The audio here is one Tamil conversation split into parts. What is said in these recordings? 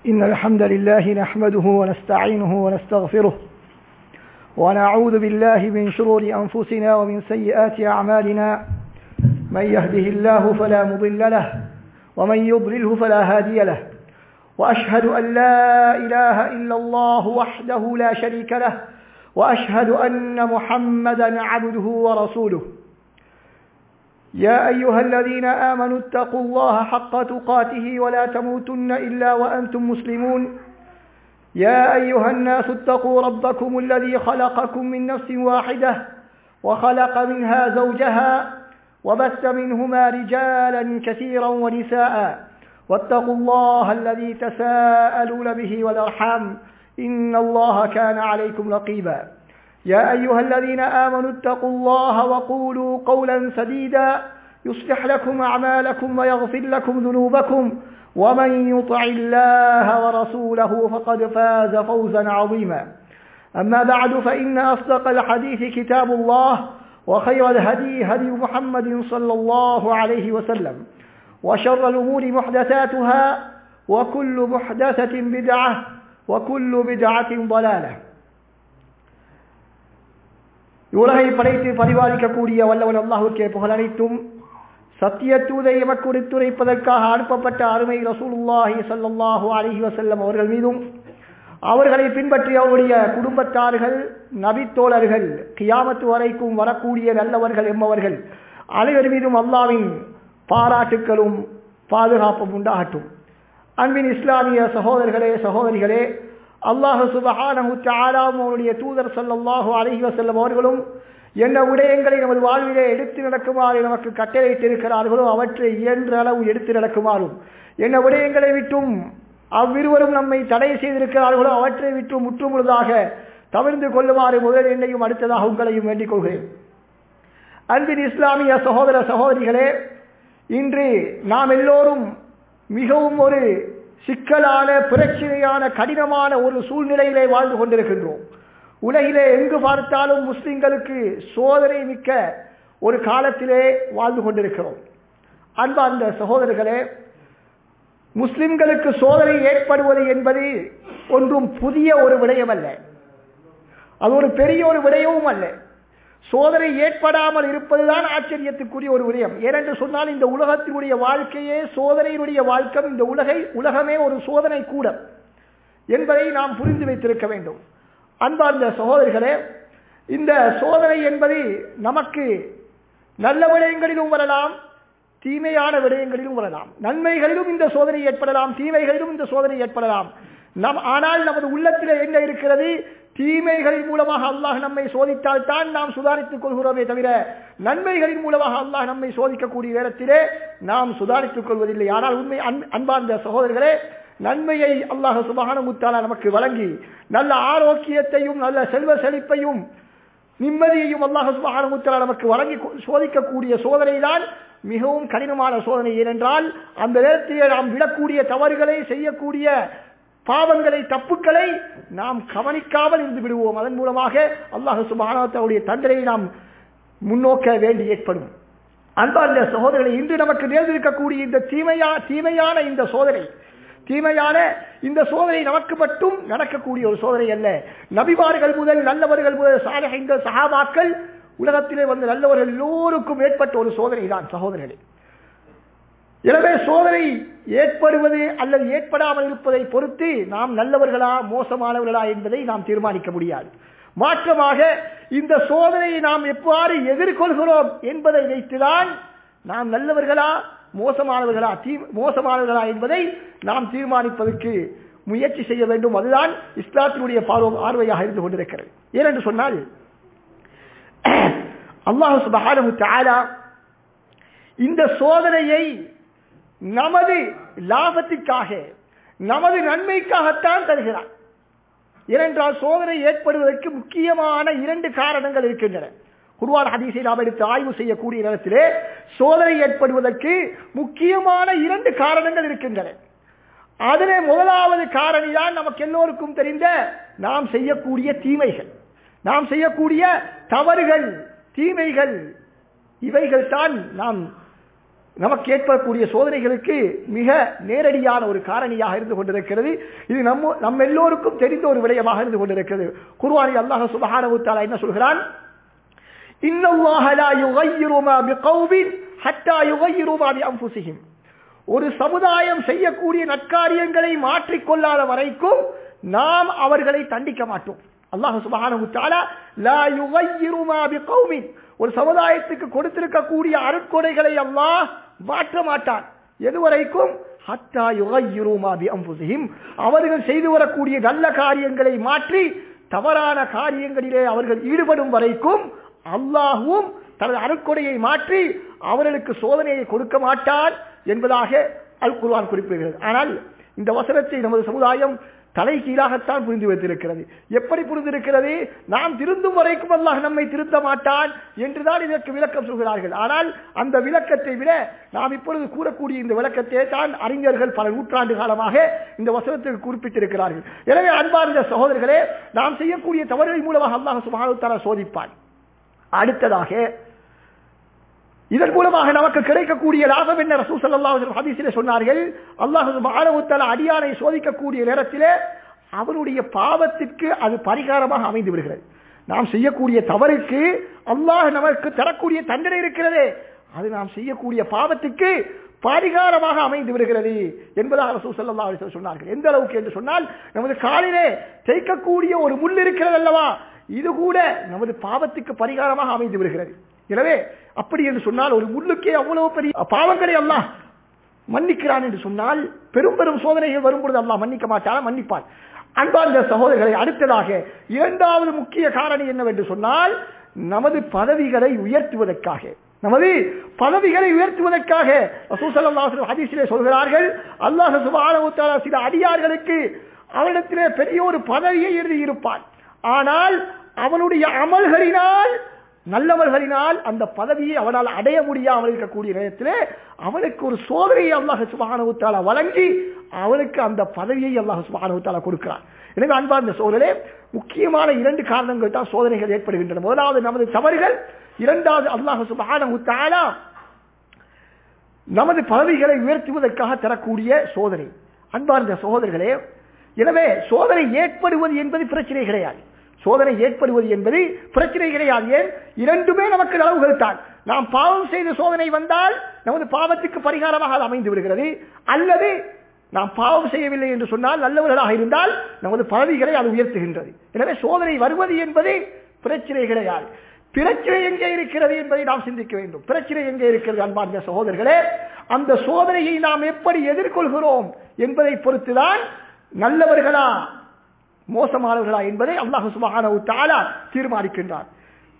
إن الحمد لله نحمده ونستعينه ونستغفره ونعوذ بالله من شرور أنفسنا ومن سيئات أعمالنا من يهده الله فلا مضل له ومن يضلله فلا هادي له وأشهد أن لا إله إلا الله وحده لا شريك له وأشهد أن محمدا عبده ورسوله يا أيها الذين آمنوا اتقوا الله حق تقاته ولا تموتن إلا وأنتم مسلمون يا أيها الناس اتقوا ربكم الذي خلقكم من نفس واحدة وخلق منها زوجها وبث منهما رجالا كثيرا ونساء واتقوا الله الذي تساءلون به والأرحام إن الله كان عليكم رقيبا يا أيها الذين آمنوا اتقوا الله وقولوا قولا سديدا يصلح لكم أعمالكم ويغفر لكم ذنوبكم ومن يطع الله ورسوله فقد فاز فوزا عظيما أما بعد فإن أصدق الحديث كتاب الله وخير الهدي هدي محمد صلى الله عليه وسلم وشر الأمور محدثاتها وكل محدثة بدعة وكل بدعة ضلالة உலகை படைத்து பரிபாலிக்கக்கூடிய வல்லவன் அல்லாஹுக்கே புகழ் அனைத்தும் சத்தியத்தூதை எமக்கு எடுத்துரைப்பதற்காக அனுப்பப்பட்ட அருமை ரசூலுல்லாஹி சல்லாஹூ அலிஹி வசல்லம் அவர்கள் மீதும் அவர்களை பின்பற்றி அவருடைய குடும்பத்தார்கள் நபித்தோழர்கள் கியாமத்து வரைக்கும் வரக்கூடிய நல்லவர்கள் என்பவர்கள் அனைவர் மீதும் அல்லாவின் பாராட்டுக்களும் பாதுகாப்பும் உண்டாகட்டும் அன்பின் இஸ்லாமிய சகோதரர்களே சகோதரிகளே அல்லாஹு சுபஹானஹு தாலாம் அவருடைய தூதர் சல்லாஹூ அலஹி வசல்லம் அவர்களும் என்ன விடயங்களை நமது வாழ்விலே எடுத்து நடக்குமாறு நமக்கு கட்டளையிட்டிருக்கிறார்களோ அவற்றை இயன்ற அளவு எடுத்து நடக்குமாறும் என்ன விடயங்களை விட்டும் அவ்விருவரும் நம்மை தடை செய்திருக்கிறார்களோ அவற்றை விட்டு முற்றுமுழுதாக தவிர்ந்து கொள்ளுமாறு முதல் என்னையும் அடுத்ததாக உங்களையும் வேண்டிக் கொள்கிறேன் அன்பின் இஸ்லாமிய சகோதர சகோதரிகளே இன்று நாம் எல்லோரும் மிகவும் ஒரு சிக்கலான பிரச்சனையான கடினமான ஒரு சூழ்நிலையிலே வாழ்ந்து கொண்டிருக்கின்றோம் உலகிலே எங்கு பார்த்தாலும் முஸ்லிம்களுக்கு சோதனை மிக்க ஒரு காலத்திலே வாழ்ந்து கொண்டிருக்கிறோம் அன்பார்ந்த சகோதரர்களே முஸ்லிம்களுக்கு சோதனை ஏற்படுவது என்பது ஒன்றும் புதிய ஒரு விடயம் அல்ல அது ஒரு பெரிய ஒரு விடயமும் அல்ல சோதனை ஏற்படாமல் இருப்பதுதான் ஆச்சரியத்துக்குரிய ஒரு விடயம் ஏனென்று சொன்னால் இந்த உலகத்தினுடைய வாழ்க்கையே சோதனையினுடைய வாழ்க்கை இந்த உலகை உலகமே ஒரு சோதனை கூட என்பதை நாம் புரிந்து வைத்திருக்க வேண்டும் அன்பார்ந்த சகோதரிகளே இந்த சோதனை என்பது நமக்கு நல்ல விடயங்களிலும் வரலாம் தீமையான விடயங்களிலும் வரலாம் நன்மைகளிலும் இந்த சோதனை ஏற்படலாம் தீமைகளிலும் இந்த சோதனை ஏற்படலாம் நம் ஆனால் நமது உள்ளத்தில் என்ன இருக்கிறது தீமைகளின் மூலமாக அல்லாஹ் நம்மை சோதித்தால் தான் நாம் சுதாரித்துக் கொள்கிறோமே தவிர நன்மைகளின் மூலமாக அல்லாஹ் நம்மை சோதிக்கக்கூடிய நேரத்திலே நாம் சுதாரித்துக் கொள்வதில்லை ஆனால் உண்மை அன்பார்ந்த சகோதரர்களே நன்மையை அல்லாஹ் சுபகான முத்தாலா நமக்கு வழங்கி நல்ல ஆரோக்கியத்தையும் நல்ல செல்வ செழிப்பையும் நிம்மதியையும் அல்லாஹ் சுபகான முத்தாலா நமக்கு வழங்கி சோதிக்கக்கூடிய சோதனை தான் மிகவும் கடினமான சோதனை ஏனென்றால் அந்த நேரத்திலே நாம் விடக்கூடிய தவறுகளை செய்யக்கூடிய பாவங்களை தப்புக்களை நாம் கவனிக்காமல் இருந்து விடுவோம் அதன் மூலமாக அல்லாஹு சுபானத்தவுடைய தண்டனை நாம் முன்னோக்க வேண்டி ஏற்படும் அன்பார்ந்த சகோதரர்களை இன்று நமக்கு நேர்ந்திருக்கக்கூடிய இந்த தீமையா தீமையான இந்த சோதனை தீமையான இந்த சோதனை நமக்கு மட்டும் நடக்கக்கூடிய ஒரு சோதனை அல்ல நபிமார்கள் முதல் நல்லவர்கள் முதல் சாதக சகாபாக்கள் உலகத்திலே வந்த நல்லவர்கள் எல்லோருக்கும் ஏற்பட்ட ஒரு சோதனை தான் சகோதரர்களே எனவே சோதனை ஏற்படுவது அல்லது ஏற்படாமல் இருப்பதை பொறுத்து நாம் நல்லவர்களா மோசமானவர்களா என்பதை நாம் தீர்மானிக்க முடியாது மாற்றமாக இந்த சோதனையை நாம் எவ்வாறு எதிர்கொள்கிறோம் என்பதை வைத்துதான் நாம் நல்லவர்களா மோசமானவர்களா தீ மோசமானவர்களா என்பதை நாம் தீர்மானிப்பதற்கு முயற்சி செய்ய வேண்டும் அதுதான் இஸ்லாத்தினுடைய பார்வம் ஆர்வையாக இருந்து கொண்டிருக்கிறது ஏனென்று சொன்னால் அல்லாஹு சுபஹானு தாலா இந்த சோதனையை நமது லாபத்திற்காக நமது நன்மைக்காகத்தான் தருகிறார் ஏனென்றால் சோதனை ஏற்படுவதற்கு முக்கியமான இரண்டு காரணங்கள் இருக்கின்றன குருவான் ஹதீஸை நாம் எடுத்து ஆய்வு செய்யக்கூடிய நேரத்திலே சோதனை ஏற்படுவதற்கு முக்கியமான இரண்டு காரணங்கள் இருக்கின்றன அதிலே முதலாவது காரணி தான் நமக்கு எல்லோருக்கும் தெரிந்த நாம் செய்யக்கூடிய தீமைகள் நாம் செய்யக்கூடிய தவறுகள் தீமைகள் இவைகள் தான் நாம் நமக்கு ஏற்படக்கூடிய சோதனைகளுக்கு மிக நேரடியான ஒரு காரணியாக இருந்து கொண்டிருக்கிறது இது நம்ம நம்ம எல்லோருக்கும் தெரிந்த ஒரு விடயமாக இருந்து கொண்டிருக்கிறது குர்வானி அல்லாஹ் சுபஹானஹு தஆலா என்ன சொல்கிறான் இன்னல்லாஹ லா யுகையிரு மா பிகௌமின் ஹத்தா யுகையிரு மா பிஅன்ஃபுஸிஹிம் ஒரு சமுதாயம் செய்யக்கூடிய நற்காரியங்களை மாற்றிக்கொள்ளாத வரைக்கும் நாம் அவர்களை தண்டிக்க மாட்டோம் அல்லாஹ் சுபஹானஹு தஆலா லா யுகையிரு மா பிகௌமின் ஒரு சமுதாயத்துக்கு கொடுத்திருக்கக்கூடிய அருட்கொடைகளை அல்லாஹ் மாற்ற மாட்டான் எதுவரைக்கும் ஹத்தா யுகையிரு மா பிஅன்ஃபுஸிஹிம் அவர்கள் செய்து வரக்கூடிய நல்ல காரியங்களை மாற்றி தவறான காரியங்களிலே அவர்கள் ஈடுபடும் வரைக்கும் அல்லாஹும் தனது அருட்கொடையை மாற்றி அவர்களுக்கு சோதனையை கொடுக்க மாட்டான் என்பதாக அல் குர்ஆன் குறிப்பிடுகிறது ஆனால் இந்த வசனத்தை நமது சமுதாயம் தலை கீழாகத்தான் புரிந்து வைத்திருக்கிறது எப்படி புரிந்திருக்கிறது நாம் திருந்தும் வரைக்கும் அல்லாஹ் நம்மை திருத்த மாட்டான் என்றுதான் இதற்கு விளக்கம் சொல்கிறார்கள் ஆனால் அந்த விளக்கத்தை விட நாம் இப்பொழுது கூறக்கூடிய இந்த விளக்கத்தை தான் அறிஞர்கள் பல நூற்றாண்டு காலமாக இந்த வசனத்துக்கு குறிப்பிட்டிருக்கிறார்கள் எனவே அன்பார்ந்த சகோதரர்களே நாம் செய்யக்கூடிய தவறுகள் மூலமாக அல்லாஹ் சுபானுத்தாரா சோதிப்பான் அடுத்ததாக இதன் மூலமாக நமக்கு கிடைக்கக்கூடிய லாபம் என்ன ரசூ சல்லாஹ் ஹதீஸிலே சொன்னார்கள் அல்லாஹ் சுபானவுத்தால அடியானை சோதிக்கக்கூடிய நேரத்திலே அவனுடைய பாவத்திற்கு அது பரிகாரமாக அமைந்து விடுகிறது நாம் செய்யக்கூடிய தவறுக்கு அல்லாஹ் நமக்கு தரக்கூடிய தண்டனை இருக்கிறதே அது நாம் செய்யக்கூடிய பாவத்துக்கு பரிகாரமாக அமைந்து விடுகிறது என்பதாக ரசூ சல்லா சொன்னார்கள் எந்த அளவுக்கு என்று சொன்னால் நமது காலிலே தேய்க்கக்கூடிய ஒரு முள் இருக்கிறது அல்லவா இது கூட நமது பாவத்துக்கு பரிகாரமாக அமைந்து விடுகிறது எனவே அப்படி என்று சொன்னால் ஒரு முள்ளுக்கே அவ்வளவு பெரிய பாவங்களை அல்லாஹ் மன்னிக்கிறான் என்று சொன்னால் பெரும் பெரும் சோதனைகள் வரும்பொழுது அல்லாஹ் மன்னிக்க மாட்டான் மன்னிப்பான் அன்பார்ந்த சகோதரர்களை அடுத்ததாக இரண்டாவது முக்கிய காரணி என்னவென்று சொன்னால் நமது பதவிகளை உயர்த்துவதற்காக நமது பதவிகளை உயர்த்துவதற்காக ஹதீஸிலே சொல்கிறார்கள் அல்லாஹ் சுபான சில அடியார்களுக்கு அவனிடத்திலே பெரிய ஒரு பதவியை எழுதியிருப்பான் ஆனால் அவனுடைய அமல்களினால் நல்லவர்களினால் அந்த பதவியை அவனால் அடைய முடியாமல் இருக்கக்கூடிய நேரத்திலே அவனுக்கு ஒரு சோதனையை அல்லாஹ் சுபானுத்தால வழங்கி அவனுக்கு அந்த பதவியை அல்லாஹ் சுபானுத்தால கொடுக்கிறான் எனவே அன்பார்ந்த சோதனை முக்கியமான இரண்டு காரணங்கள் தான் சோதனைகள் ஏற்படுகின்றன முதலாவது நமது தவறுகள் இரண்டாவது அல்லாஹ் சுபானுத்தாலா நமது பதவிகளை உயர்த்துவதற்காக தரக்கூடிய சோதனை அன்பார்ந்த சகோதரர்களே எனவே சோதனை ஏற்படுவது என்பது பிரச்சனை கிடையாது சோதனை ஏற்படுவது என்பது பிரச்சனை கிடையாது ஏன் இரண்டுமே நமக்கு நலவுகள் தான் நாம் பாவம் செய்த சோதனை வந்தால் நமது பாவத்துக்கு பரிகாரமாக அது அமைந்து விடுகிறது அல்லது நாம் பாவம் செய்யவில்லை என்று சொன்னால் நல்லவர்களாக இருந்தால் நமது பதவிகளை அது உயர்த்துகின்றது எனவே சோதனை வருவது என்பது பிரச்சனை கிடையாது பிரச்சனை எங்கே இருக்கிறது என்பதை நாம் சிந்திக்க வேண்டும் பிரச்சனை எங்கே இருக்கிறது அன்பார்ந்த சகோதரர்களே அந்த சோதனையை நாம் எப்படி எதிர்கொள்கிறோம் என்பதை பொறுத்துதான் நல்லவர்களா மோசமானவர்களா என்பதை அல்லாஹு சுபஹானஹு தஆலா தீர்மானிக்கின்றார்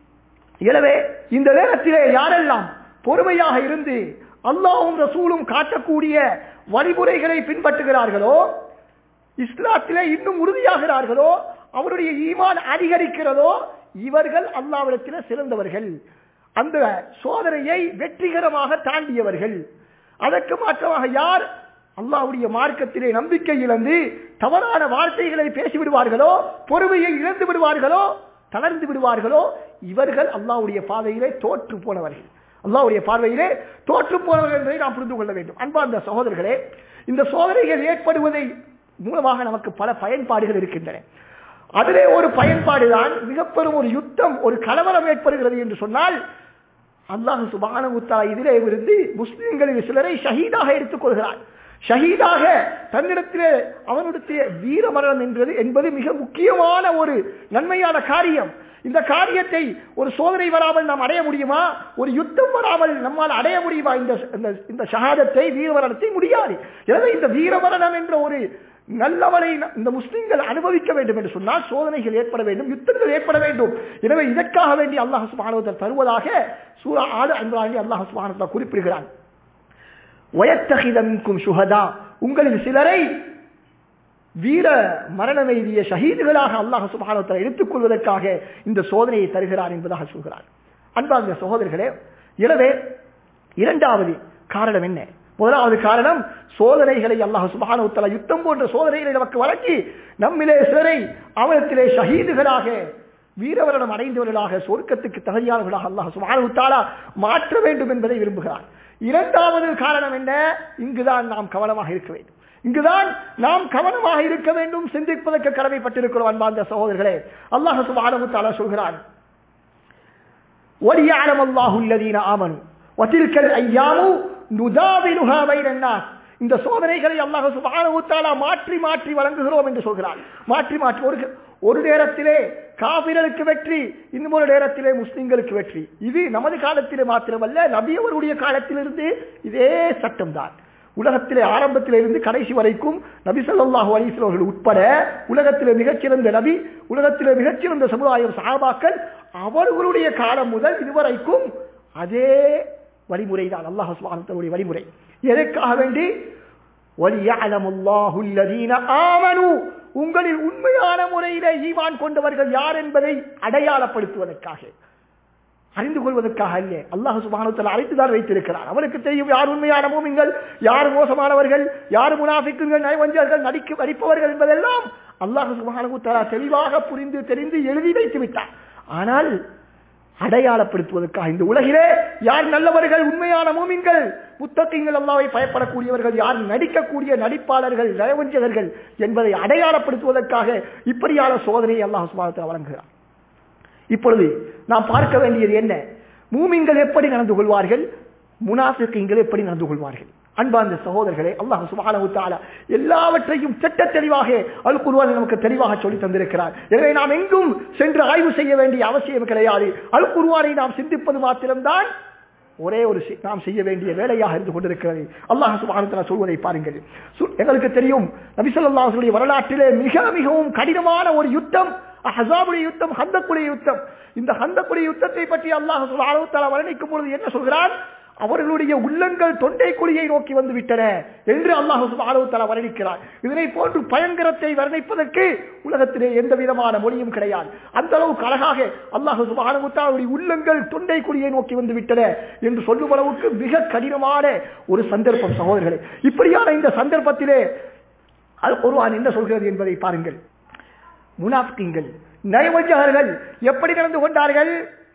எனவே இந்த நேரத்திலே யாரெல்லாம் பொறுமையாக இருந்து அல்லாஹும் ரசூலும் காட்டக்கூடிய வழிமுறைகளை பின்பற்றுகிறார்களோ இஸ்லாத்திலே இன்னும் உறுதியாகிறார்களோ அவருடைய ஈமான் அதிகரிக்கிறதோ இவர்கள் அல்லாவிடத்தில் சிறந்தவர்கள் அந்த சோதனையை வெற்றிகரமாக தாண்டியவர்கள் அதற்கு மாற்றமாக யார் அல்லாவுடைய மார்க்கத்திலே நம்பிக்கை இழந்து தவறான வார்த்தைகளை பேசிவிடுவார்களோ பொறுமையை இழந்து விடுவார்களோ தளர்ந்து விடுவார்களோ இவர்கள் அல்லாவுடைய பாதையிலே தோற்று போனவர்கள் அல்லாவுடைய பார்வையிலே தோற்று போனவர்கள் என்பதை நாம் புரிந்து கொள்ள வேண்டும் அன்பார்ந்த சகோதரர்களே இந்த சோதனைகள் ஏற்படுவதை மூலமாக நமக்கு பல பயன்பாடுகள் இருக்கின்றன அதிலே ஒரு பயன்பாடுதான் மிக பெரும் ஒரு யுத்தம் ஒரு கலவரம் ஏற்படுகிறது என்று சொன்னால் அல்லாஹு சுபான உத்தா இதிலே இருந்து முஸ்லிம்களில் சிலரை ஷஹீதாக எடுத்துக் கொள்கிறார் ஷஹீதாக தன்னிடத்திலே அவனுடைய வீர மரணம் என்பது என்பது மிக முக்கியமான ஒரு நன்மையான காரியம் இந்த காரியத்தை ஒரு சோதனை வராமல் நாம் அடைய முடியுமா ஒரு யுத்தம் வராமல் நம்மால் அடைய முடியுமா இந்த இந்த ஷஹாதத்தை வீரமரணத்தை முடியாது எனவே இந்த வீரமரணம் என்ற ஒரு நல்லவனை இந்த முஸ்லிம்கள் அனுபவிக்க வேண்டும் என்று சொன்னால் சோதனைகள் ஏற்பட வேண்டும் யுத்தங்கள் ஏற்பட வேண்டும் எனவே இதற்காக வேண்டி அல்லாஹ் சுபானவத்தர் தருவதாக சூரா ஆடு அன்றாண்டி அல்லாஹ் சுபானத்தில் குறிப்பிடுகிறான் வயத்தகிதமிக்கும் சுகதா உங்களில் சிலரை வீர மரணம் எய்திய ஷஹீதுகளாக அல்லாஹ் சுபானத்தில் எடுத்துக் கொள்வதற்காக இந்த சோதனையை தருகிறார் என்பதாக சொல்கிறார் அன்பார்ந்த சகோதரர்களே எனவே இரண்டாவது காரணம் என்ன முதலாவது காரணம் சோதனைகளை அல்லாஹ் சுபானவுத்தலா யுத்தம் போன்ற சோதனைகளை நமக்கு வழங்கி நம்மிலே சிலரை அவனத்திலே ஷஹீதுகளாக வீரவரணம் அடைந்தவர்களாக சொர்க்கத்துக்கு தகுதியானவர்களாக அல்லாஹ் சுப்ஹானஹு தஆலா மாற்ற வேண்டும் என்பதை விரும்புகிறார் இரண்டாவது காரணம் என்ன இங்குதான் நாம் கவனமாக இருக்க வேண்டும் இங்குதான் நாம் கவனமாக இருக்க வேண்டும் சிந்திப்பதற்கு கடமைப்பட்டிருக்கிறோம் அன்பார்ந்த சகோதரர்களே அல்லாஹ் சுப்ஹானஹு தஆலா சொல்கிறான் وَلِيَعْلَمَ اللَّهُ الَّذِينَ آمَنُوا وَتِلْكَ الْأَيَّامُ نُدَاوِلُهَا بَيْنَ النَّاسِ இந்த சோதனைகளை அல்லாஹ் சுப்ஹானஹு தஆலா மாற்றி மாற்றி வழங்குகிறோம் என்று சொல்கிறார் மாற்றி மாற்றி ஒரு ஒரு நேரத்திலே காபிர்களுக்கு வெற்றி இன்னும் ஒரு நேரத்திலே முஸ்லிம்களுக்கு வெற்றி இது நமது காலத்திலே மாத்திரமல்ல நபி அவருடைய காலத்திலிருந்து இதே சட்டம்தான் உலகத்திலே ஆரம்பத்திலே இருந்து கடைசி வரைக்கும் நபி ஸல்லல்லாஹு அலைஹி வஸல்லம் அவர்கள் உட்பட உலகத்திலே மிகச்சிறந்த நபி உலகத்திலே மிகச்சிறந்த சமுதாயம் சஹாபாக்கள் அவர்களுடைய காலம் முதல் இதுவரைக்கும் அதே வழிமுறை தான் அல்லாஹ் சுப்ஹானஹு வழிமுறை எதற்காக வேண்டி வலியஅலமுல்லாஹு அல்லதீன ஆமனு உங்களில் உண்மையான முறையிலே ஈமான் கொண்டவர்கள் யார் என்பதை அடையாளப்படுத்துவதற்காக அறிந்து கொள்வதற்காக அல்ல அல்லாஹ் சுபானத்தில் அழைத்துதான் வைத்திருக்கிறார் அவருக்கு தெரியும் யார் உண்மையான மூமிங்கள் யார் மோசமானவர்கள் யார் முனாஃபிக்குங்கள் நயவஞ்சர்கள் நடிக்க நடிப்பவர்கள் என்பதெல்லாம் அல்லாஹ் சுபானு தெளிவாக புரிந்து தெரிந்து எழுதி வைத்து விட்டார் ஆனால் அடையாளப்படுத்துவதற்காக இந்த உலகிலே யார் நல்லவர்கள் உண்மையான மூமிங்கள் புத்தகங்கள் அல்லாவை பயப்படக்கூடியவர்கள் யார் நடிக்கக்கூடிய நடிப்பாளர்கள் நயவஞ்சகர்கள் என்பதை அடையாளப்படுத்துவதற்காக இப்படியான சோதனையை அல்லாஹ் சுபானத்தில் வழங்குகிறார் இப்பொழுது நாம் பார்க்க வேண்டியது என்ன மூமின்கள் எப்படி நடந்து கொள்வார்கள் முனாஃபிக்கீங்கள் எப்படி நடந்து கொள்வார்கள் அன்பார்ந்த சகோதரர்களே அல்லாஹ் சுப்ஹானஹு தஆலா எல்லாவற்றையும் திட்ட தெளிவாக அல் குர்ஆன் நமக்கு தெளிவாக சொல்லி தந்திருக்கிறார் எனவே நாம் எங்கும் சென்று ஆய்வு செய்ய வேண்டிய அவசியம் கிடையாது அல் குர்ஆனை நாம் சிந்திப்பது மாத்திரம்தான் ஒரே ஒரு சி- நாம் செய்ய வேண்டிய வேலையாக இருந்து கொண்டிருக்கிறது அல்லாஹ் சுப்ஹானஹு தஆலா சொல்வதை பாருங்கள் சு- எங்களுக்கு தெரியும் நபி ஸல்லல்லாஹு அலைஹி வஸல்லம் வரலாற்றிலே மிக மிகவும் கடினமான ஒரு யுத்தம் அஹஸாபுடைய யுத்தம் ஹந்தக்குடைய யுத்தம் இந்த ஹந்தக்குடைய யுத்தத்தை பற்றி அல்லாஹ் சுப்ஹானஹு தஆலா வர்ணிக்கும் பொழுது என்ன சொல்கிறான் அவர்களுடைய உள்ளங்கள் தொண்டை குழியை நோக்கி வந்து விட்டன என்று அல்லாஹ் சுப்ஹானஹு தஆலா வர்ணிக்கிறார் இதனை போன்று பயங்கரத்தை வர்ணிப்பதற்கு உலகத்திலே எந்த விதமான மொழியும் கிடையாது அந்த அளவுக்கு அழகாக அல்லாஹ் சுப்ஹானஹு தஆலாவுடைய உள்ளங்கள் தொண்டை குழியை நோக்கி வந்து விட்டன என்று சொல்லும் அளவுக்கு மிக கடினமான ஒரு சந்தர்ப்பம் சகோதரர்களே இப்படியான இந்த சந்தர்ப்பத்திலே அல் குர்ஆன் என்ன சொல்கிறது என்பதை பாருங்கள் முனாஃபிக்குங்கள் நயவஞ்சகர்கள் எப்படி நடந்து கொண்டார்கள்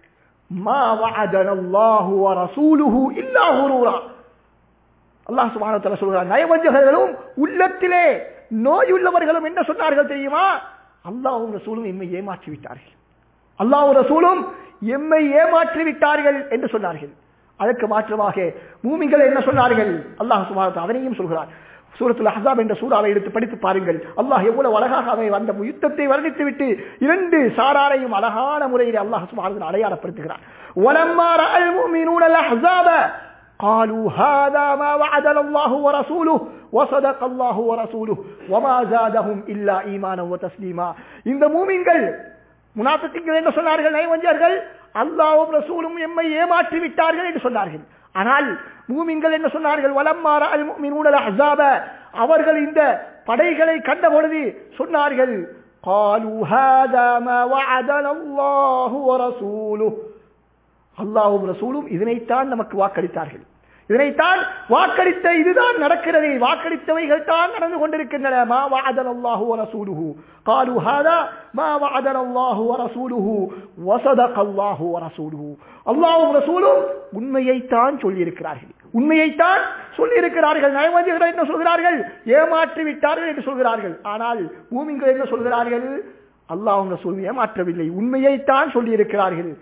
மா வஅதன அல்லாஹு வ ரசூலுஹு இல்லா குரூரா அல்லாஹ் சுப்ஹானஹு வ தஆலா சொல்கிறார் நயவஞ்சகர்களும் உள்ளத்திலே நோயுள்ளவர்களும் என்ன சொன்னார்கள் தெரியுமா அல்லாஹ்வும் ரசூலும் எம்மை ஏமாற்றி விட்டார்கள் அல்லாஹ்வும் ரசூலும் எம்மை ஏமாற்றி விட்டார்கள் என்று சொன்னார்கள் அதற்கு மாற்றமாக மூமிகள் என்ன சொன்னார்கள் அல்லாஹ் சுப்ஹானஹு வ தஆலா அதனையும் சொல்கிறார் சூரத்துல் அஹ்ஸாப் என்ற சூறாவை எடுத்து படித்து பாருங்கள் அல்லாஹ் எவ்வளவு அழகாக அதை அந்த யுத்தத்தை வர்ணித்து விட்டு இரண்டு சாராரையும் அழகான முறையில் அல்லாஹ் சுப்ஹானஹு வ தஆலா அடையாளப்படுத்துகிறார் وَلَمَّا رَأَى الْمُؤْمِنُونَ الْأَحْزَابَ قالوا هذا ما وعدنا الله ورسوله وصدق الله ورسوله وما زادهم إلا إيمانا وتسليما இந்த மூமின்கள் முனாஃபிக்குகள் என்ன சொன்னார்கள் நயவஞ்சர்கள் அல்லாஹ்வும் ரசூலும் எம்மை ஏமாற்றி விட்டார்கள் என்று சொன்னார்கள் ஆனால் மூமின்கள் என்ன சொன்னார்கள் வலம்மார அல் முஃமினூன அஹ்ஸாப அவர்கள் இந்த படைகளை கண்ட பொழுது சொன்னார்கள் قالوا هذا ما وعدنا الله ورسوله அல்லாஹ்வும் ரசூலும் இதனைத்தான் நமக்கு வாக்களித்தார்கள் இதனைத்தான் வாக்களித்த இதுதான் நடக்கிறது வாக்களித்தவைகள் தான் நடந்து கொண்டிருக்கின்றன மா வஅதன அல்லாஹு வ ரசூலுஹு قالوا هذا ما وعدنا الله ورسوله وصدق الله ورسوله அல்லாஹ்வும் ரசூலும் உண்மையைத்தான் சொல்லி இருக்கிறார்கள் உண்மையைத்தான் சொல்லி இருக்கிறார்கள் நயவஞ்சகர்கள் என்ன சொல்கிறார்கள் ஏமாற்றி விட்டார்கள் என்று சொல்கிறார்கள் ஆனால் மூமின்கள் என்ன சொல்கிறார்கள் அல்லாஹ்வும் ரசூலும் ஏமாற்றவில்லை உண்மையைத்தான் சொல்லி இருக்கிறார்கள்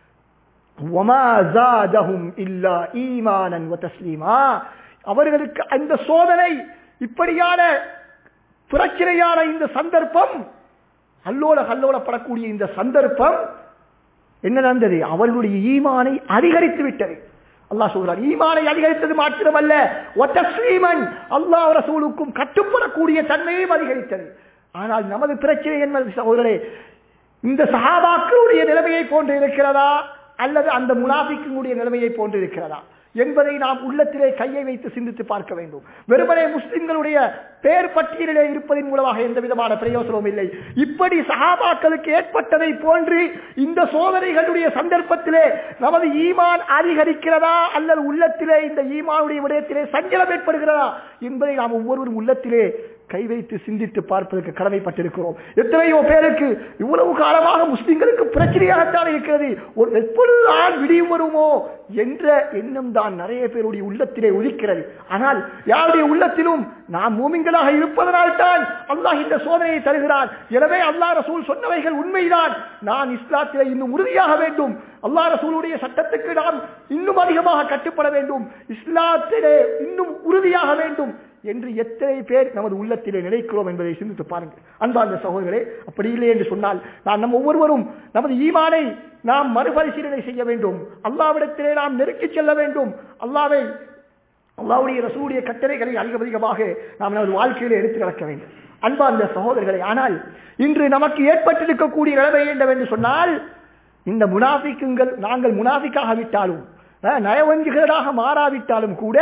وما زادهم إلا إيمانا وتسليما அவர்களுக்கு அந்த சோதனை இப்படியான பிரச்சனையான இந்த சந்தர்ப்பம் அல்லோல கல்லோலப்படக்கூடிய இந்த சந்தர்ப்பம் என்ன நடந்தது அவர்களுடைய ஈமானை அதிகரித்து விட்டது அல்லாஹ் சொல்கிறார் ஈமானை அதிகரித்தது மாத்திரமல்ல ஒத்தஸ்லீமன் அல்லாஹ் ரசூலுக்கும் கட்டுப்படக்கூடிய தன்மையும் அதிகரித்தது ஆனால் நமது பிரச்சனை என்பது சகோதரே இந்த சஹாபாக்களுடைய நிலைமையை போன்று இருக்கிறதா அல்லது அந்த முனாஃபிக்கினுடைய நிலைமையை போன்று இருக்கிறதா என்பதை நாம் உள்ளத்திலே கையை வைத்து சிந்தித்து பார்க்க வேண்டும் வெறுமனே முஸ்லிம்களுடைய பேர் பட்டியலிலே இருப்பதன் மூலமாக எந்த விதமான பிரயோசனமும் இல்லை இப்படி சஹாபாக்களுக்கு ஏற்பட்டதை போன்று இந்த சோதனைகளுடைய சந்தர்ப்பத்திலே நமது ஈமான் அதிகரிக்கிறதா அல்லது உள்ளத்திலே இந்த ஈமானுடைய விடயத்திலே சஞ்சலம் ஏற்படுகிறதா என்பதை நாம் ஒவ்வொருவரும் உள்ளத்திலே கை வைத்து சிந்தித்து பார்ப்பதற்கு கடமைப்பட்டிருக்கிறோம் எத்தனையோ பேருக்கு இவ்வளவு காலமாக முஸ்லிம்களுக்கு பிரச்சனையாகத்தான் இருக்கிறது ஒரு எப்பொழுதுதான் விடியும் வருமோ என்ற எண்ணம் தான் நிறைய பேருடைய உள்ளத்திலே உதிக்கிறது ஆனால் யாருடைய உள்ளத்திலும் நாம் மூமிங்களாக இருப்பதனால் தான் அல்லாஹ் இந்த சோதனையை தருகிறான் எனவே அல்லாஹ் ரசூல் சொன்னவைகள் உண்மைதான் நான் இஸ்லாத்திலே இன்னும் உறுதியாக வேண்டும் அல்லாஹ் ரசூலுடைய சட்டத்துக்கு நாம் இன்னும் அதிகமாக கட்டுப்பட வேண்டும் இஸ்லாத்திலே இன்னும் உறுதியாக வேண்டும் என்று எத்தனை பேர் நமது உள்ளத்திலே நினைக்கிறோம் என்பதை சிந்தித்து பாருங்கள் அன்பார்ந்த சகோதரர்களே அப்படி இல்லை என்று சொன்னால் நான் நம் ஒவ்வொருவரும் நமது ஈமானை நாம் மறுபரிசீலனை செய்ய வேண்டும் அல்லாவிடத்திலே நாம் நெருக்கிச் செல்ல வேண்டும் அல்லாவை அல்லாவுடைய ரசூலுடைய கட்டளைகளை அதிக அதிகமாக நாம் நமது வாழ்க்கையில எடுத்து நடக்க வேண்டும் அன்பார்ந்த சகோதரர்களை ஆனால் இன்று நமக்கு ஏற்பட்டிருக்கக்கூடிய நிலைமை என்னவென்று சொன்னால் இந்த முனாஃபிக்குங்கள் நாங்கள் முனாஃபிக்காக விட்டாலும் அஹ், நயவஞ்சுகளாக மாறாவிட்டாலும் கூட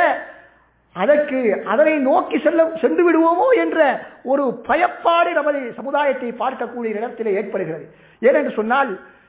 அதற்கு அதனை நோக்கி செல்ல சென்று விடுவோமோ என்ற ஒரு பயப்பாடு நமது சமுதாயத்தை பார்க்கக்கூடிய இடத்திலே ஏற்படுகிறது ஏனென்று சொன்னால்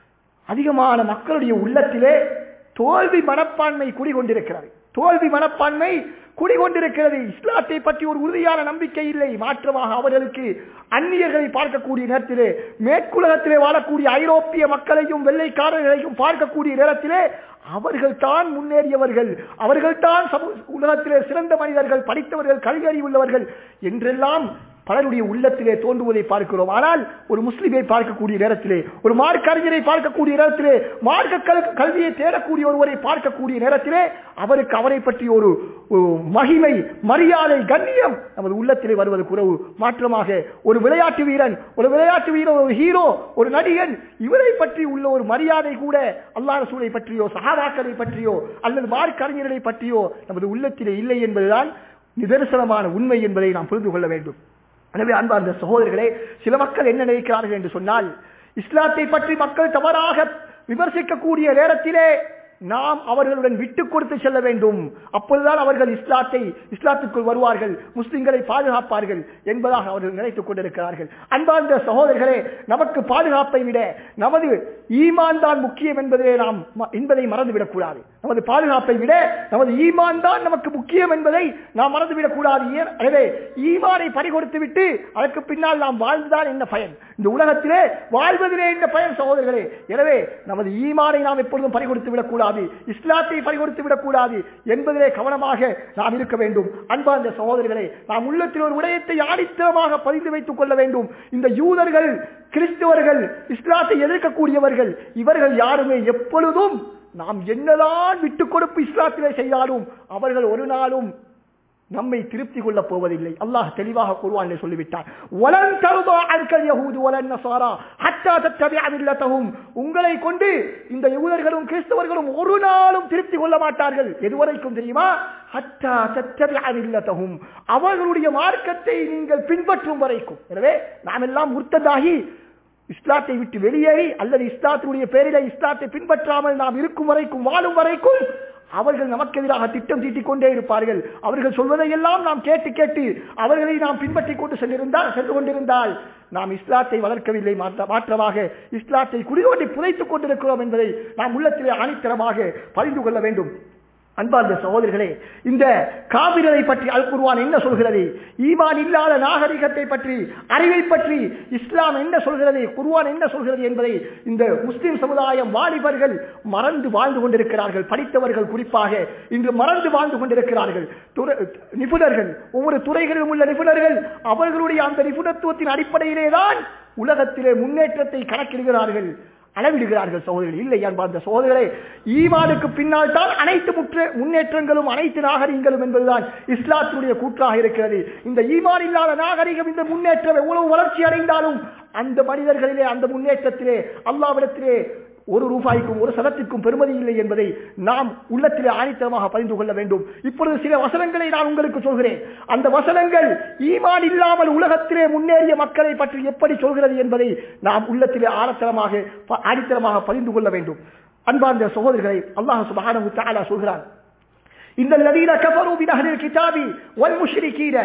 அதிகமான மக்களுடைய உள்ளத்திலே தோல்வி மனப்பான்மை குடிகொண்டிருக்கிறது தோல்வி மனப்பான்மை குடிகொண்டிருக்கிறது இஸ்லாத்தை பற்றி ஒரு உறுதியான நம்பிக்கை இல்லை மாற்றமாக அவர்களுக்கு அந்நியர்களை பார்க்கக்கூடிய நேரத்திலே மேற்குலகத்திலே வாழக்கூடிய ஐரோப்பிய மக்களையும் வெள்ளைக்காரர்களையும் பார்க்கக்கூடிய நேரத்திலே அவர்கள் தான் முன்னேறியவர்கள் அவர்கள் தான் உலகத்திலே சிறந்த மனிதர்கள் படித்தவர்கள் கல்வி அறிவுள்ளவர்கள் என்றெல்லாம் பலருடைய உள்ளத்திலே தோன்றுவதை பார்க்கிறோம் ஆனால் ஒரு முஸ்லிமை பார்க்கக்கூடிய நேரத்திலே ஒரு மார்க்க அறிஞரை பார்க்கக்கூடிய நேரத்திலே மார்க்க கல்- கல்வியை தேடக்கூடிய ஒருவரை பார்க்கக்கூடிய நேரத்திலே அவருக்கு அவரை பற்றி ஒரு ஒரு மகிமை மரியாதை கண்ணியம் நமது உள்ளத்திலே வருவது குறவு மாற்றமாக ஒரு விளையாட்டு வீரன் ஒரு விளையாட்டு வீரன் ஒரு ஹீரோ ஒரு நடிகன் இவரை பற்றி உள்ள ஒரு மரியாதை கூட அல்லாஹ் ரசூலை பற்றியோ சகாபாக்களை பற்றியோ அல்லது மார்க்க அறிஞர்களை பற்றியோ நமது உள்ளத்திலே இல்லை என்பதுதான் நிதர்சனமான உண்மை என்பதை நாம் புரிந்து கொள்ள வேண்டும் எனவே அன்பார்ந்த சகோதரர்களே சில மக்கள் என்ன நினைக்கிறார்கள் என்று சொன்னால் இஸ்லாத்தை பற்றி மக்கள் தவறாக விமர்சிக்கக்கூடிய நேரத்திலே நாம் அவர்களுடன் விட்டு கொடுத்து செல்ல வேண்டும் அப்பொழுதுதான் அவர்கள் இஸ்லாத்தை இஸ்லாத்துக்குள் வருவார்கள் முஸ்லிம்களை பாதுகாப்பார்கள் என்பதாக அவர்கள் நினைத்துக் கொண்டிருக்கிறார்கள் அன்பார்ந்த சகோதரர்களே நமக்கு பாதுகாப்பை விட நமது ஈமான் தான் முக்கியம் என்பதை நாம் ம- என்பதை மறந்துவிடக் கூடாது நமது பாதுகாப்பை விட நமது ஈமான் தான் நமக்கு முக்கியம் என்பதை நாம் மறந்துவிடக் கூடாது ஏன் எனவே ஈமானை பறிகொடுத்து விட்டு அதற்கு பின்னால் நாம் வாழ்ந்துதான் என்ன பயன் இந்த உலகத்திலே வாழ்வதிலே என்ன பயன் சகோதரர்களே எனவே நமது ஈமானை நாம் எப்பொழுதும் பறிகொடுத்து விடக்கூடாது இஸ்லாத்தை பறிகொடுத்து விடக்கூடாது என்பதிலே கவனமாக நாம் இருக்க வேண்டும் அன்பார்ந்த சகோதரர்களே நாம் உள்ளத்தில் ஒரு விடயத்தை ஆடித்தரமாக பதிந்து வைத்துக் கொள்ள வேண்டும் இந்த யூதர்கள் கிறிஸ்தவர்கள் இஸ்லாத்தை எதிர்க்கக்கூடியவர்கள் இவர்கள் யாருமே எப்பொழுதும் நாம் என்னதான் விட்டுக் கொடுப்பு இஸ்லாத்திலே செய்தாலும் அவர்கள் ஒரு நாளும் நம்மை திருப்தி கொள்ளப் போவதில்லை அல்லாஹ் தெளிவாக கூறுவான் என்று சொல்லிவிட்டார் வலன் தருதா அன்கல் யஹூது வலன் நசாரா ஹத்தா தத்தபிஅ மில்லத்தஹும் உங்களை கொண்டு இந்த யூதர்களும் கிறிஸ்தவர்களும் ஒரு நாளும் திருப்தி கொள்ள மாட்டார்கள் எதுவரைக்கும் தெரியுமா ஹத்தா தத்தபிஅ மில்லத்தஹும் அவர்களுடைய மார்க்கத்தை நீங்கள் பின்பற்றும் வரைக்கும் எனவே நாம் எல்லாம் முர்த்ததாகி இஸ்லாத்தை விட்டு வெளியேறி அல்லது இஸ்லாத்தினுடைய பேரில இஸ்லாத்தை பின்பற்றாமல் நாம் இருக்கும் வரைக்கும் வாழும் வரைக்கும் அவர்கள் நமக்கு எதிராக திட்டம் தீட்டிக் கொண்டே இருப்பார்கள் அவர்கள் சொல்வதையெல்லாம் நாம் கேட்டு கேட்டு அவர்களை நாம் பின்பற்றிக் கொண்டு சென்றிருந்தால் சென்று கொண்டிருந்தால் நாம் இஸ்லாத்தை வளர்க்கவில்லை மாற்ற- மாற்றமாக இஸ்லாத்தை குடியோட்டி புதைத்துக் கொண்டிருக்கிறோம் என்பதை நாம் உள்ளத்திலே ஆணித்தரமாக பதிந்து கொள்ள வேண்டும் அன்பார்ந்த சகோதரர்களே இந்த காவிரரை பற்றி அல் குர்ஆன் என்ன சொல்கிறது ஈமான் இல்லாத நாகரிகத்தை பற்றி அறிவை பற்றி இஸ்லாம் என்ன சொல்கிறது குர்ஆன் என்ன சொல்கிறது என்பதை இந்த முஸ்லிம் சமுதாயம் வாலிபர்கள் மறந்து வாழ்ந்து கொண்டிருக்கிறார்கள் படித்தவர்கள் குறிப்பாக இன்று மறந்து வாழ்ந்து கொண்டிருக்கிறார்கள் துறை- நிபுணர்கள் ஒவ்வொரு துறைகளிலும் உள்ள நிபுணர்கள் அவர்களுடைய அந்த நிபுணத்துவத்தின் அடிப்படையிலே தான் உலகத்திலே முன்னேற்றத்தை கணக்கிடுகிறார்கள் அளவிடுகிறார்கள் சகோதரர்கள் இல்லை அன்பார்ந்த சகோதரர்களே ஈமானுக்கு பின்னால் தான் அனைத்து முற்ற முன்னேற்றங்களும் அனைத்து நாகரிகங்களும் என்பதுதான் இஸ்லாத்தினுடைய கூற்றாக இருக்கிறது இந்த ஈமான் இல்லாத நாகரிகம் இந்த முன்னேற்றம் எவ்வளவு வளர்ச்சி அடைந்தாலும் அந்த மனிதர்களிலே அந்த முன்னேற்றத்திலே அல்லாவிடத்திலே ஒரு ரூபாய்க்கும் ஒரு சதத்திற்கும் பெருமதி இல்லை என்பதை நாம் உள்ளத்திலே ஆணித்தரமாக பதிந்து கொள்ள வேண்டும் இப்பொழுது சில வசனங்களை நான் உங்களுக்கு சொல்கிறேன் அந்த வசனங்கள் ஈமான் இல்லாமல் உலகத்திலே முன்னேறிய மக்களை பற்றி எப்படி சொல்கிறது என்பதை நாம் உள்ளத்திலே ஆழத்தரமாக ப- ஆணித்தரமாக பதிந்து கொள்ள வேண்டும் அன்பார்ந்த சகோதரர்களை அல்லாஹ் சுப்ஹானஹு வ தஆலா சொல்கிறான் இந்த الذين كفروا من اهل الكتاب والمشركين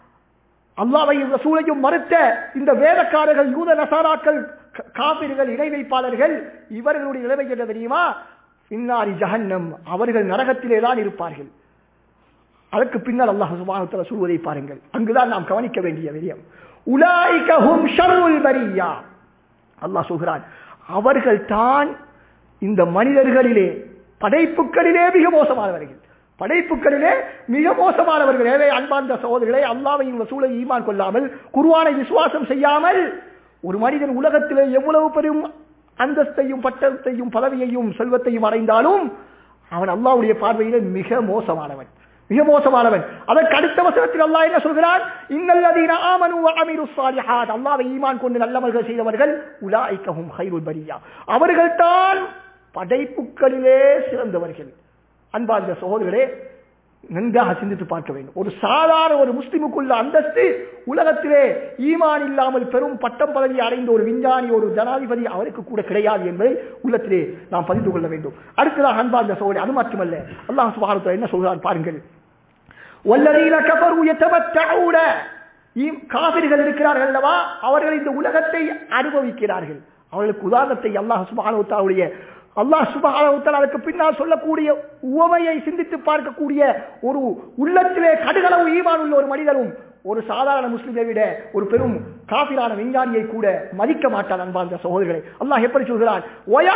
அல்லாவையும் ரசூலையும் மறுத்த இந்த வேதக்காரர்கள் யூத நசாராக்கள் க- காபிர்கள் இணை வைப்பாளர்கள் இவர்களுடைய நிலைமை என்ன தெரியுமா இன்னாரி ஜஹன்னம் அவர்கள் நரகத்திலே தான் இருப்பார்கள் அதற்கு பின்னால் அல்லாஹ் சுபானத்தில் சொல்வதை பாருங்கள் அங்குதான் நாம் கவனிக்க வேண்டிய விடயம் உலாய்கஹும் ஷர்ருல் பரியா அல்லாஹ் சொல்கிறான் அவர்கள் தான் இந்த மனிதர்களிலே படைப்புகளிலே மிக மோசமானவர்கள் படைப்புகளிலே மிக மோசமானவர்கள் எனவே அன்பார்ந்த சகோதரர்களே அல்லாவையும் ரசூலை ஈமான் கொள்ளாமல் குருவானை விசுவாசம் செய்யாமல் ஒரு மனிதன் உலகத்திலே எவ்வளவு பெரும் அந்தஸ்தையும் பட்டத்தையும் பதவியையும் செல்வத்தையும் அடைந்தாலும் அவன் அல்லாவுடைய பார்வையிலே மிக மோசமானவன் மிக மோசமானவன் அதற்கு அடுத்த வசனத்தில் அல்லாஹ் என்ன சொல்கிறான் இன்னல்லதீன ஆமனு வ அமிரு ஸாலிஹாத் அல்லாஹ்வை ஈமான் கொண்டு நல்லமல்கள் செய்தவர்கள் உலாயிகஹும் கைருல் பரியா அவர்கள் தான் படைப்புகளிலே சிறந்தவர்கள் அன்பார்ந்த சகோதரர்களே நன்றாக சிந்தித்து பார்க்க வேண்டும் ஒரு சாதாரண ஒரு முஸ்லிமுக்குள்ள அந்தஸ்து உலகத்திலே ஈமான் இல்லாமல் பெரும் பட்டம் பதவி அடைந்த ஒரு விஞ்ஞானி ஒரு ஜனாதிபதி அவருக்கு கூட கிடையாது என்பதை உள்ளத்திலே நாம் பதிந்து கொள்ள வேண்டும் அடுத்ததாக அன்பார்ந்த சோழி அது மட்டுமல்ல அல்லாஹ் சுபாரத்தில் என்ன சொல்கிறான் பாருங்கள் வல்லரீன கபரு எத்தவத்தூட காவிர்கள் இருக்கிறார்கள் அல்லவா அவர்கள் இந்த உலகத்தை அனுபவிக்கிறார்கள் அவர்களுக்கு உதாரணத்தை அல்லாஹ் சுபானுடைய அல்லாஹ் சுபானவுத்தால் அதுக்கு பின்னால் சொல்லக்கூடிய உவமையை சிந்தித்து பார்க்கக்கூடிய ஒரு உள்ளத்திலே கடுகளவு ஈமான் உள்ள ஒரு மனிதனும் ஒரு சாதாரண முஸ்லிமை விட ஒரு பெரும் காபிரான விஞ்ஞானியை கூட மதிக்க மாட்டான் அன்பார்ந்த சகோதரர்களை அல்லாஹ் எப்படி சொல்கிறான்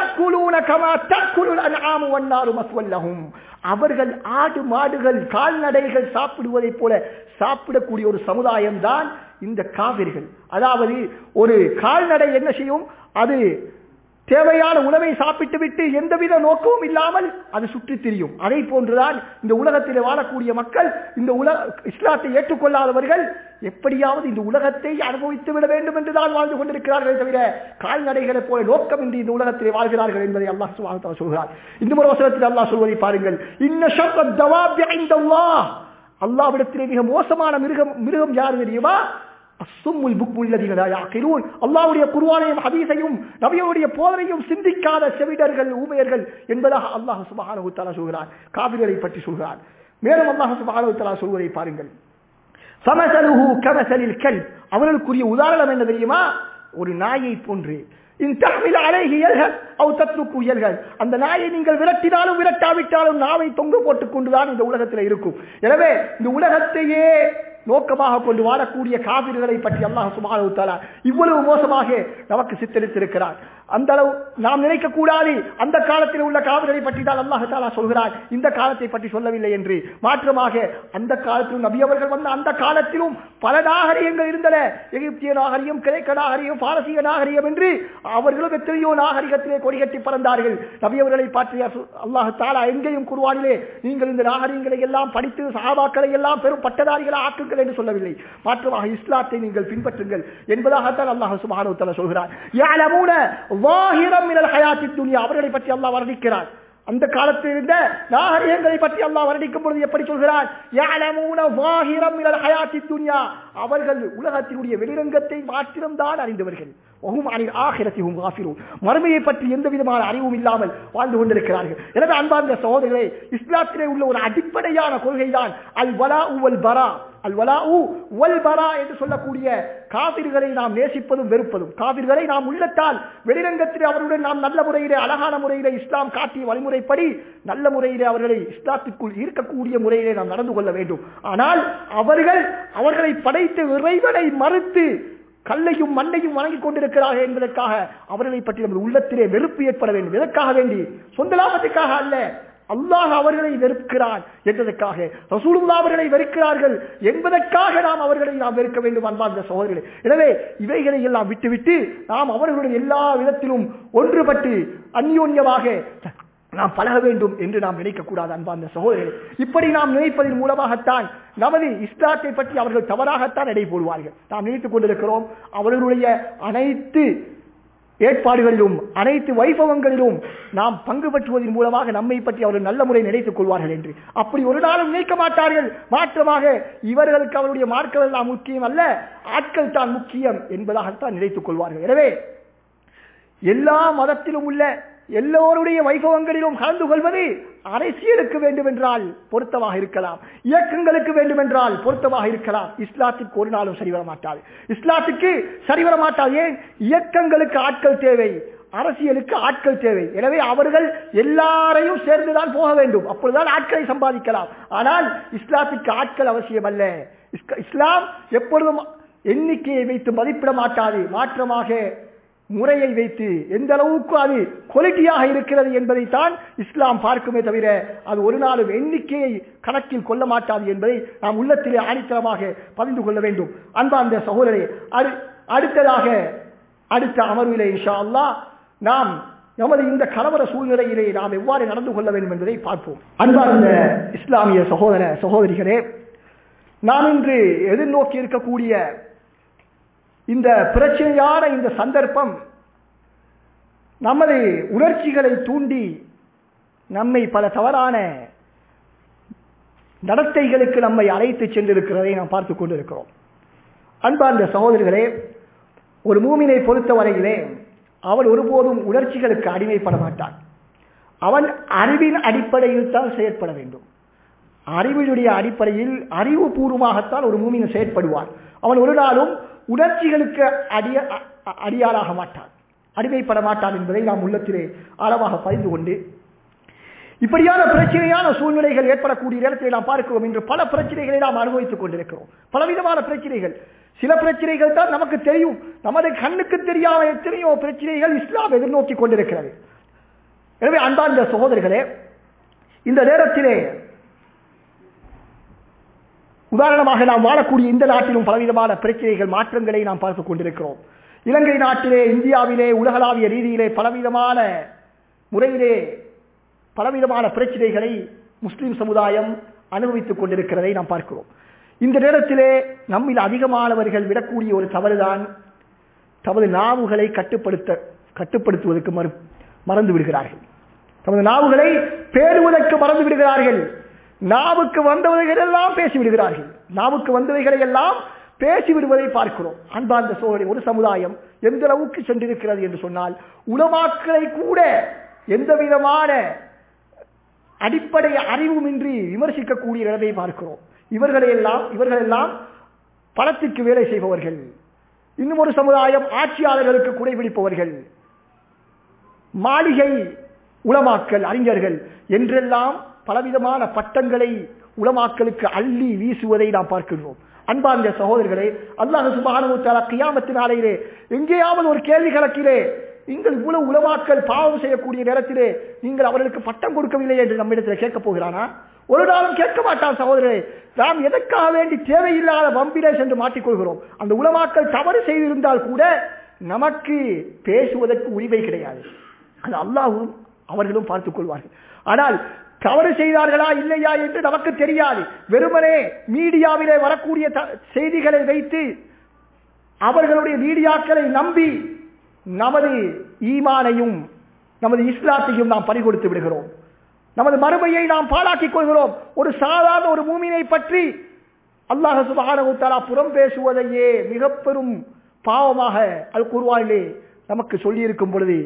அவர்கள் ஆடு மாடுகள் கால்நடைகள் சாப்பிடுவதைப் போல சாப்பிடக்கூடிய ஒரு சமுதாயம் தான் இந்த காவிர்கள் அதாவது ஒரு கால்நடை என்ன செய்யும் அது தேவையான உணவை சாப்பிட்டு விட்டு எந்தவித நோக்கமும் இல்லாமல் அது சுற்றி திரியும் அதை போன்றுதான் இந்த உலகத்தில் வாழக்கூடிய மக்கள் இந்த உலக இஸ்லாத்தை ஏற்றுக்கொள்ளாதவர்கள் எப்படியாவது இந்த உலகத்தை அனுபவித்து விட வேண்டும் என்றுதான் வாழ்ந்து கொண்டிருக்கிறார்கள் தவிர கால்நடைகளை போல நோக்கமின்றி இந்த உலகத்திலே வாழ்கிறார்கள் என்பதை அல்லாஹ் சுவாமத்தால் சொல்கிறார் இந்த ஒரு வசனத்தில் அல்லாஹ் சொல்வதை பாருங்கள் இன்ன அல்லாவிடத்திலே மிக மோசமான மிருகம் மிருகம் யார் தெரியுமா அசும்முல் புக்முல்லதிகளாயாக்கிறூன் அல்லாவுடைய குருவானையும் ஹதீஸையும் நபியோடைய போதனையும் சிந்திக்காத செவிடர்கள் ஊமையர்கள் என்பதாக அல்லாஹ் சுபஹானஹு தஆலா சொல்கிறார் காபிர்களை பற்றி சொல்கிறார் மேலும் அல்லாஹ் சுபஹானஹு தஆலா சொல்வதை பாருங்கள் ஃபமஸலுஹு கமஸலில் கல்ப் அவர்களுக்குரிய உதாரணம் என்ன தெரியுமா ஒரு நாயை போன்று அந்த நாயை நீங்கள் விரட்டினாலும் விரட்டாவிட்டாலும் நாவை தொங்க போட்டுக் கொண்டுதான் இந்த உலகத்தில் இருக்கும் எனவே இந்த உலகத்தையே நோக்கமாக கொண்டு வாழக்கூடிய காவிர்களை பற்றி அல்லாஹ் சுபானுத்தாலா இவ்வளவு மோசமாக நமக்கு சித்தரித்திருக்கிறார் அந்த அளவு நாம் நினைக்க கூடாது அந்த காலத்தில் உள்ள காவிர்களை பற்றி தான் அல்லாஹாலா சொல்கிறார் இந்த காலத்தை பற்றி சொல்லவில்லை என்று மாற்றமாக அந்த காலத்திலும் நபி அவர்கள் வந்த அந்த காலத்திலும் பல நாகரிகங்கள் இருந்தன எகிப்திய நாகரிகம் கிரேக்க நாகரிகம் பாரசீக நாகரிகம் என்று அவர்களும் எத்தனையோ நாகரிகத்திலே கொடிகட்டி பறந்தார்கள் நபி அவர்களை பற்றிய அல்லாஹ் தாலா எங்கேயும் குருவானிலே நீங்கள் இந்த நாகரிகங்களை எல்லாம் படித்து சகாபாக்களை எல்லாம் பெரும் பட்டதாரிகளை ஆக்குங்கள் என்று சொல்லவில்லை மாற்றமாக இஸ்லாத்தை நீங்கள் பின்பற்றுங்கள் என்பதாகத்தான் அல்லாஹ் சுபானு தலா சொல்கிறார் யாலமூன வாஹிரம் மினல் ஹயாத்தி துனியா அவர்களை பற்றி அல்லாஹ் வர்ணிக்கிறார் அந்த காலத்தில் இருந்த நாகரிகங்களை பற்றி அல்லாஹ் வர்ணிக்கும் பொழுது எப்படி சொல்கிறார் யாலமூன வாஹிரம் மினல் ஹயாத்தி துனியா அவர்கள் உலகத்தினுடைய வெளிரங்கத்தை மாத்திரம்தான் அறிந்தவர்கள் மறுமையை பற்றி எந்த விதமான அறிவும் இல்லாமல் வாழ்ந்து கொண்டிருக்கிறார்கள் எனவே அன்பார்ந்த சகோதரர்களே இஸ்லாத்திலே உள்ள ஒரு அடிப்படையான கொள்கை தான் அல் வலா உவல் பரா அல் வலா உவல் பரா என்று சொல்லக்கூடிய காவிர்களை நாம் நேசிப்பதும் வெறுப்பதும் காவிர்களை நாம் உள்ளத்தால் வெளிரங்கத்தில் அவருடன் நாம் நல்ல முறையிலே அழகான முறையிலே இஸ்லாம் காட்டிய வழிமுறைப்படி நல்ல முறையிலே அவர்களை இஸ்லாத்திற்குள் இருக்கக்கூடிய முறையிலே நாம் நடந்து கொள்ள வேண்டும் ஆனால் அவர்கள் அவர்களை படைத்த இறைவனை மறுத்து கல்லையும் மண்ணையும் வணங்கிக் கொண்டிருக்கிறார்கள் என்பதற்காக அவர்களை பற்றி நமது உள்ளத்திலே வெறுப்பு ஏற்பட வேண்டும் எதற்காக வேண்டி சொந்த லாபத்துக்காக அல்ல அல்லாஹ் அவர்களை வெறுக்கிறான் என்பதற்காக ரசூலுல்லா அவர்களை வெறுக்கிறார்கள் என்பதற்காக நாம் அவர்களை நாம் வெறுக்க வேண்டும் அன்பார்ந்த சகோதரர்களே எனவே இவைகளை எல்லாம் விட்டுவிட்டு நாம் அவர்களுடைய எல்லா விதத்திலும் ஒன்றுபட்டு அந்யோன்யமாக நாம் பழக வேண்டும் என்று நாம் நினைக்கக்கூடாது அன்பார்ந்த சகோதரர்கள் இப்படி நாம் நினைப்பதன் மூலமாகத்தான் நமது இஸ்லாத்தை பற்றி அவர்கள் தவறாகத்தான் எடை போடுவார்கள் நாம் நினைத்துக் கொண்டிருக்கிறோம் அவர்களுடைய அனைத்து ஏற்பாடுகளிலும் அனைத்து வைபவங்களிலும் நாம் பங்கு பெற்றுவதன் மூலமாக நம்மை பற்றி அவர்கள் நல்ல முறை நினைத்துக் கொள்வார்கள் என்று அப்படி ஒரு நாளும் நினைக்க மாட்டார்கள் மாற்றமாக இவர்களுக்கு அவருடைய மார்க்கள் எல்லாம் முக்கியம் அல்ல ஆட்கள் தான் முக்கியம் என்பதாகத்தான் நினைத்துக் கொள்வார்கள் எனவே எல்லா மதத்திலும் உள்ள எல்லோருடைய வைபவங்களிலும் கலந்து கொள்வது அரசியலுக்கு வேண்டுமென்றால் பொருத்தமாக இருக்கலாம் இயக்கங்களுக்கு வேண்டுமென்றால் பொருத்தமாக இருக்கலாம் இஸ்லாத்துக்கு ஒரு நாளும் சரிவர மாட்டாது இஸ்லாத்துக்கு சரிவர மாட்டாது ஏன் இயக்கங்களுக்கு ஆட்கள் தேவை அரசியலுக்கு ஆட்கள் தேவை எனவே அவர்கள் எல்லாரையும் சேர்ந்துதான் போக வேண்டும் அப்பொழுதுதான் ஆட்களை சம்பாதிக்கலாம் ஆனால் இஸ்லாத்துக்கு ஆட்கள் அவசியம் அல்ல இஸ்க- இஸ்லாம் எப்பொழுதும் எண்ணிக்கையை வைத்து மதிப்பிட மாட்டாது மாற்றமாக முறையை வைத்து எந்த அளவுக்கு அது குவாலிட்டியாக இருக்கிறது என்பதைத்தான் இஸ்லாம் பார்க்குமே தவிர அது ஒரு நாளும் எண்ணிக்கையை கணக்கில் கொள்ள மாட்டாது என்பதை நாம் உள்ளத்திலே ஆணித்தரமாக பதிந்து கொள்ள வேண்டும் அன்பார்ந்த சகோதரே அடு அடுத்ததாக அடுத்த அமர்விலே இன்ஷா அல்லாஹ் நாம் நமது இந்த கலவர சூழ்நிலையிலே நாம் எவ்வாறு நடந்து கொள்ள வேண்டும் என்பதை பார்ப்போம் அன்பார்ந்த இஸ்லாமிய சகோதர சகோதரிகளே நாம் இன்று எதிர்நோக்கி இருக்கக்கூடிய இந்த பிரச்சனையான இந்த சந்தர்ப்பம் நமது உணர்ச்சிகளை தூண்டி நம்மை பல தவறான நடத்தைகளுக்கு நம்மை அழைத்து சென்றிருக்கிறதை நாம் பார்த்து கொண்டிருக்கிறோம் அன்பார்ந்த சகோதரர்களே ஒரு மூமினை பொறுத்தவரையிலே அவன் ஒருபோதும் உணர்ச்சிகளுக்கு அடிமைப்பட மாட்டான் அவன் அறிவின் அடிப்படையில் தான் செயற்பட வேண்டும் அறிவினுடைய அடிப்படையில் அறிவுபூர்வமாகத்தான் ஒரு மூமின் செயற்படுவான் அவன் ஒரு நாளும் உணர்ச்சிகளுக்கு அடிய அ- அ- அடியாளாக மாட்டான் அடிமைப்பட மாட்டான் என்பதை நாம் உள்ளத்திலே ஆழமாக பதிந்து கொண்டு இப்படியான பிரச்சனையான சூழ்நிலைகள் ஏற்படக்கூடிய நேரத்தில் நாம் பார்க்கிறோம் இன்று பல பிரச்சனைகளை நாம் அனுபவித்துக் கொண்டிருக்கிறோம் பலவிதமான பிரச்சனைகள் சில பிரச்சனைகள் தான் நமக்கு தெரியும் நமது கண்ணுக்கு தெரியாத எத்தனையோ பிரச்சனைகள் இஸ்லாம் எதிர்நோக்கி கொண்டிருக்கிறது எனவே அன்பார்ந்த சகோதரர்களே இந்த நேரத்திலே உதாரணமாக நாம் வாழக்கூடிய இந்த நாட்டிலும் பலவிதமான பிரச்சனைகள் மாற்றங்களை நாம் பார்த்துக் கொண்டிருக்கிறோம் இலங்கை நாட்டிலே இந்தியாவிலே உலகளாவிய ரீதியிலே பலவிதமான முறையிலே பலவிதமான பிரச்சனைகளை முஸ்லிம் சமுதாயம் அனுபவித்துக் கொண்டிருக்கிறதை நாம் பார்க்கிறோம் இந்த நேரத்திலே நம்மில் அதிகமானவர்கள் விடக்கூடிய ஒரு தவறுதான் தமது நாவுகளை கட்டுப்படுத்த கட்டுப்படுத்துவதற்கு மறு மறந்து விடுகிறார்கள் தமது நாவுகளை பேணுவதற்கு மறந்து விடுகிறார்கள் நாவுக்கு வந்தவைகள் எல்லாம் பேசி விடுகிறார்கள் நாவுக்கு வந்தவைகளை எல்லாம் பேசி விடுவதை பார்க்கிறோம் அன்பார்ந்த சோழரை ஒரு சமுதாயம் எந்த அளவுக்கு சென்றிருக்கிறது என்று சொன்னால் உலமாக்களை கூட எந்த விதமான அடிப்படை அறிவுமின்றி விமர்சிக்கக்கூடிய நிலைமை பார்க்கிறோம் இவர்களை எல்லாம் இவர்கள் எல்லாம் பணத்திற்கு வேலை செய்பவர்கள் இன்னும் ஒரு சமுதாயம் ஆட்சியாளர்களுக்கு குடைபிடிப்பவர்கள் மாளிகை உளமாக்கல் அறிஞர்கள் என்றெல்லாம் பலவிதமான பட்டங்களை உளமாக்கலுக்கு அள்ளி வீசுவதை நாம் பார்க்கின்றோம் அன்பார்ந்த சகோதரர்களே அல்லாஹ் சுபானுத்தாலா கியாமத்தின் நாளையிலே எங்கேயாவது ஒரு கேள்வி கணக்கிலே நீங்கள் இவ்வளவு உளமாக்கல் பாவம் செய்யக்கூடிய நேரத்திலே நீங்கள் அவர்களுக்கு பட்டம் கொடுக்கவில்லை என்று நம்மிடத்தில் கேட்கப் போகிறானா ஒரு நாளும் கேட்க மாட்டான் சகோதரரே நாம் எதற்காக வேண்டி தேவையில்லாத வம்பிலே சென்று மாட்டிக்கொள்கிறோம் அந்த உளமாக்கல் தவறு செய்திருந்தால் கூட நமக்கு பேசுவதற்கு உரிமை கிடையாது அது அல்லாஹும் அவர்களும் பார்த்துக் கொள்வார்கள் ஆனால் தவறு செய்தார்களா இல்லையா என்று நமக்கு தெரியாது வெறுமனே மீடியாவிலே வரக்கூடிய த- செய்திகளை வைத்து அவர்களுடைய மீடியாக்களை நம்பி நமது ஈமானையும் நமது இஸ்லாத்தையும் நாம் பறிகொடுத்து விடுகிறோம் நமது மறுமையை நாம் பாழாக்கிக் கொள்கிறோம் ஒரு சாதாரண ஒரு மூமினை பற்றி அல்லாஹ் சுபஹானஹு தஆலா புறம் பேசுவதையே மிக பெரும் பாவமாக அல் குர்ஆனிலே நமக்கு சொல்லியிருக்கும் பொழுது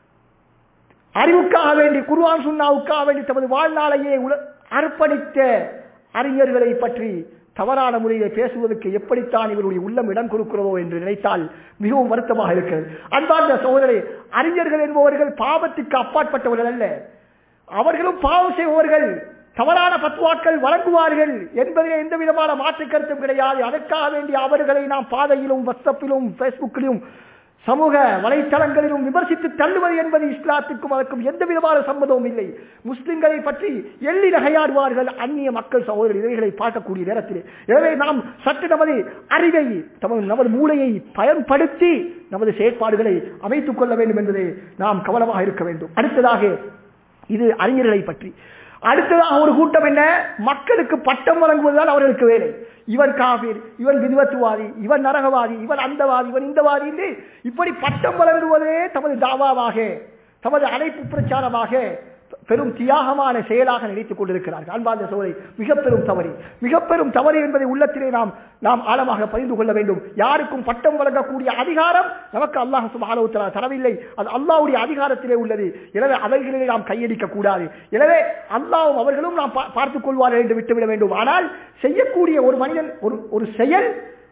அறிவுக்காக வேண்டி குர்ஆன் சுன்னாவுக்காக வேண்டி தமது வாழ்நாளையே உல- அர்ப்பணித்த அறிஞர்களை பற்றி தவறான முறையில் பேசுவதற்கு எப்படித்தான் இவருடைய உள்ளம் இடம் கொடுக்கிறதோ என்று நினைத்தால் மிகவும் வருத்தமாக இருக்கிறது அன்பார்ந்த சகோதரே அறிஞர்கள் என்பவர்கள் பாவத்துக்கு அப்பாற்பட்டவர்கள் அல்ல அவர்களும் பாவம் செய்பவர்கள் தவறான பத்துவாக்கள் வழங்குவார்கள் என்பதிலே எந்த விதமான மாற்று கருத்தும் கிடையாது அதற்காக வேண்டி அவர்களை நாம் பாதையிலும் வாட்ஸ்அப்பிலும் பேஸ்புக்கிலும் சமூக வலைத்தளங்களிலும் விமர்சித்து தள்ளுவது என்பது இஸ்லாத்துக்கும் அதற்கும் எந்த விதமான சம்மதமும் இல்லை முஸ்லிம்களை பற்றி எள்ளி நகையாடுவார்கள் அந்நிய மக்கள் சகோதரர் இவைகளை பார்க்கக்கூடிய நேரத்தில் எனவே நாம் சற்று நமது அறிவை நமது நமது மூளையை பயன்படுத்தி நமது செயற்பாடுகளை அமைத்துக் கொள்ள வேண்டும் என்பதை நாம் கவனமாக இருக்க வேண்டும் அடுத்ததாக இது அறிஞர்களை பற்றி அடுத்ததாக ஒரு கூட்டம் என்ன மக்களுக்கு பட்டம் வழங்குவதுதான் அவர்களுக்கு வேலை இவன் காபீர் இவன் விதுவத்துவாதி இவன் நரகவாதி இவன் அந்தவாதி இவன் இந்தவாதி என்று இப்படி பட்டம் வழங்குவதே தமது தாவாவாக தமது அழைப்பு பிரச்சாரமாக பெரும் தியாகமான செயலாக நினைத்துக் கொண்டிருக்கிறார்கள் அன்பார்ந்த சோதரை மிக பெரும் தவறு மிக பெரும் தவறு என்பதை உள்ளத்திலே நாம் நாம் ஆழமாக பதிந்து கொள்ள வேண்டும் யாருக்கும் பட்டம் வழங்கக்கூடிய அதிகாரம் நமக்கு அல்லாஹ் சுபாலோத்தரா தரவில்லை அது அல்லாஹ்வுடைய அதிகாரத்திலே உள்ளது எனவே அவைகளிலே நாம் கையடிக்க கூடாது எனவே அல்லாஹ்வும் அவர்களும் நாம் பா- பார்த்துக் கொள்வார்கள் என்று விட்டுவிட வேண்டும் ஆனால் செய்யக்கூடிய ஒரு மனிதன் ஒரு ஒரு செயல்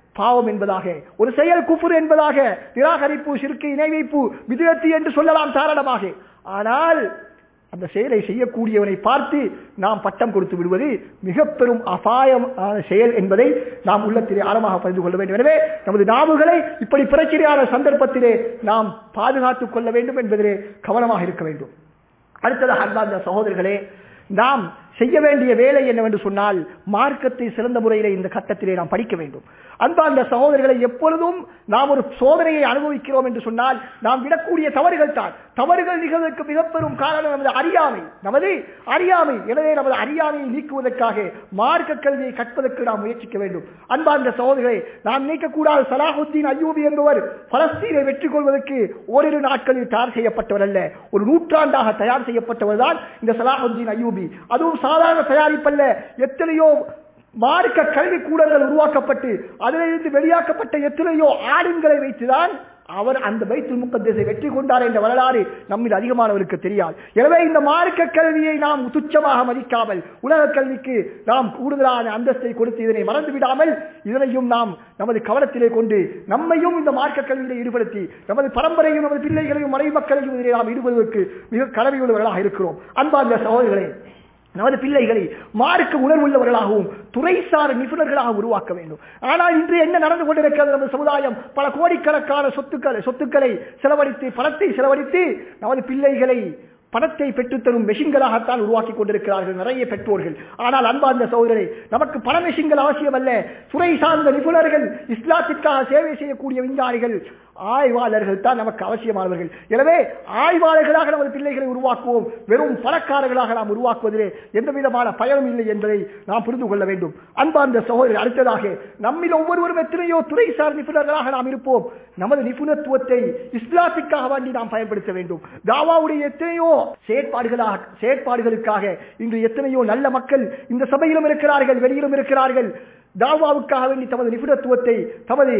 பாவம் என்பதாக ஒரு செயல் குஃபுர் என்பதாக நிராகரிப்பு சிறுக்கு இணை வைப்பு விதத்து என்று சொல்லலாம் தாராளமாக ஆனால் அந்த செயலை செய்யக்கூடியவனை பார்த்து நாம் பட்டம் கொடுத்து விடுவது மிக பெரும் அபாயமான செயல் என்பதை நாம் உள்ளத்திலே ஆழமாக பகிர்ந்து கொள்ள வேண்டும் எனவே நமது நாவுகளை இப்படி பிரச்சனையான சந்தர்ப்பத்திலே நாம் பாதுகாத்துக் கொள்ள வேண்டும் என்பதிலே கவனமாக இருக்க வேண்டும் அடுத்ததாக அன்பார்ந்த சகோதரர்களே நாம் செய்ய வேண்டிய வேலை என்னவென்று சொன்னால் மார்க்கத்தை சிறந்த முறையில் இந்த கட்டத்திலே நாம் படிக்க வேண்டும் அன்பார்ந்த சகோதரர்களை எப்பொழுதும் நாம் ஒரு சோதனையை அனுபவிக்கிறோம் என்று சொன்னால் நாம் விடக்கூடிய தவறுகள் தான் தவறுகள் நிகழ்வதற்கு மிக பெரும் காரணம் நமது அறியாமை நமது அறியாமை எனவே நமது அறியாமையை நீக்குவதற்காக மார்க்க கல்வியை கற்பதற்கு நாம் முயற்சிக்க வேண்டும் அன்பார்ந்த சகோதரர்களை நாம் நீக்கக்கூடாது சலாஹுத்தீன் அய்யூபி என்பவர் பலஸ்தீனை வெற்றி கொள்வதற்கு ஓரிரு நாட்களில் தயார் செய்யப்பட்டவர் அல்ல ஒரு நூற்றாண்டாக தயார் செய்யப்பட்டவர் தான் இந்த சலாஹுத்தீன் அய்யூபி அதுவும் சாதாரண தயாரிப்பல்ல எத்தனையோ மார்க்க கல்வி கூடங்கள் உருவாக்கப்பட்டு அதிலிருந்து வெளியாக்கப்பட்ட எத்தனையோ ஆடுங்களை வைத்துதான் அவர் அந்த வைத்துல் முக்கத்தேசை வெற்றி கொண்டார் என்ற வரலாறு நம்மில் அதிகமானவருக்கு தெரியாது எனவே இந்த மார்க்க கல்வியை நாம் துச்சமாக மதிக்காமல் உலக கல்விக்கு நாம் கூடுதலான அந்தஸ்தை கொடுத்து இதனை மறந்து விடாமல் இதனையும் நாம் நமது கவனத்திலே கொண்டு நம்மையும் இந்த மார்க்க கல்வியிலே ஈடுபடுத்தி நமது பரம்பரையும் நமது பிள்ளைகளையும் மனைவி மக்களையும் இதிலே நாம் ஈடுபடுவதற்கு மிக கடமையுள்ளவர்களாக இருக்கிறோம் அன்பார்ந்த சகோதரர்களே நமது பிள்ளைகளை மார்க்க உணர்வுள்ளவர்களாகவும் துறைசார் நிபுணர்களாக உருவாக்க வேண்டும் ஆனால் இன்று என்ன நடந்து கொண்டிருக்கிறது நமது சமுதாயம் பல கோடிக்கணக்கான சொத்துக்களை சொத்துக்களை செலவழித்து பணத்தை செலவழித்து நமது பிள்ளைகளை பணத்தை பெற்றுத்தரும் மெஷின்களாகத்தான் உருவாக்கி கொண்டிருக்கிறார்கள் நிறைய பெற்றோர்கள் ஆனால் அன்பார்ந்த சகோதரரை நமக்கு பண மெஷின்கள் அவசியம் அல்ல துறை சார்ந்த நிபுணர்கள் இஸ்லாத்திற்காக சேவை செய்யக்கூடிய விஞ்ஞானிகள் ஆய்வாளர்கள் தான் நமக்கு அவசியமானவர்கள் எனவே ஆய்வாளர்களாக நமது பிள்ளைகளை உருவாக்குவோம் வெறும் பணக்காரர்களாக நாம் உருவாக்குவதிலே எந்த விதமான பயனும் இல்லை என்பதை நாம் புரிந்து கொள்ள வேண்டும் அன்பார்ந்த சகோதரர் அடுத்ததாக நம்மில் ஒவ்வொருவரும் எத்தனையோ துறைசார் நிபுணர்களாக நாம் இருப்போம் நமது நிபுணத்துவத்தை இஸ்லாத்திற்காக வேண்டி நாம் பயன்படுத்த வேண்டும் தாவாவுடைய எத்தனையோ செயற்பாடுகளாக செயற்பாடுகளுக்காக இன்று எத்தனையோ நல்ல மக்கள் இந்த சபையிலும் இருக்கிறார்கள் வெளியிலும் இருக்கிறார்கள் தாவாவுக்காக வேண்டி தமது நிபுணத்துவத்தை தமது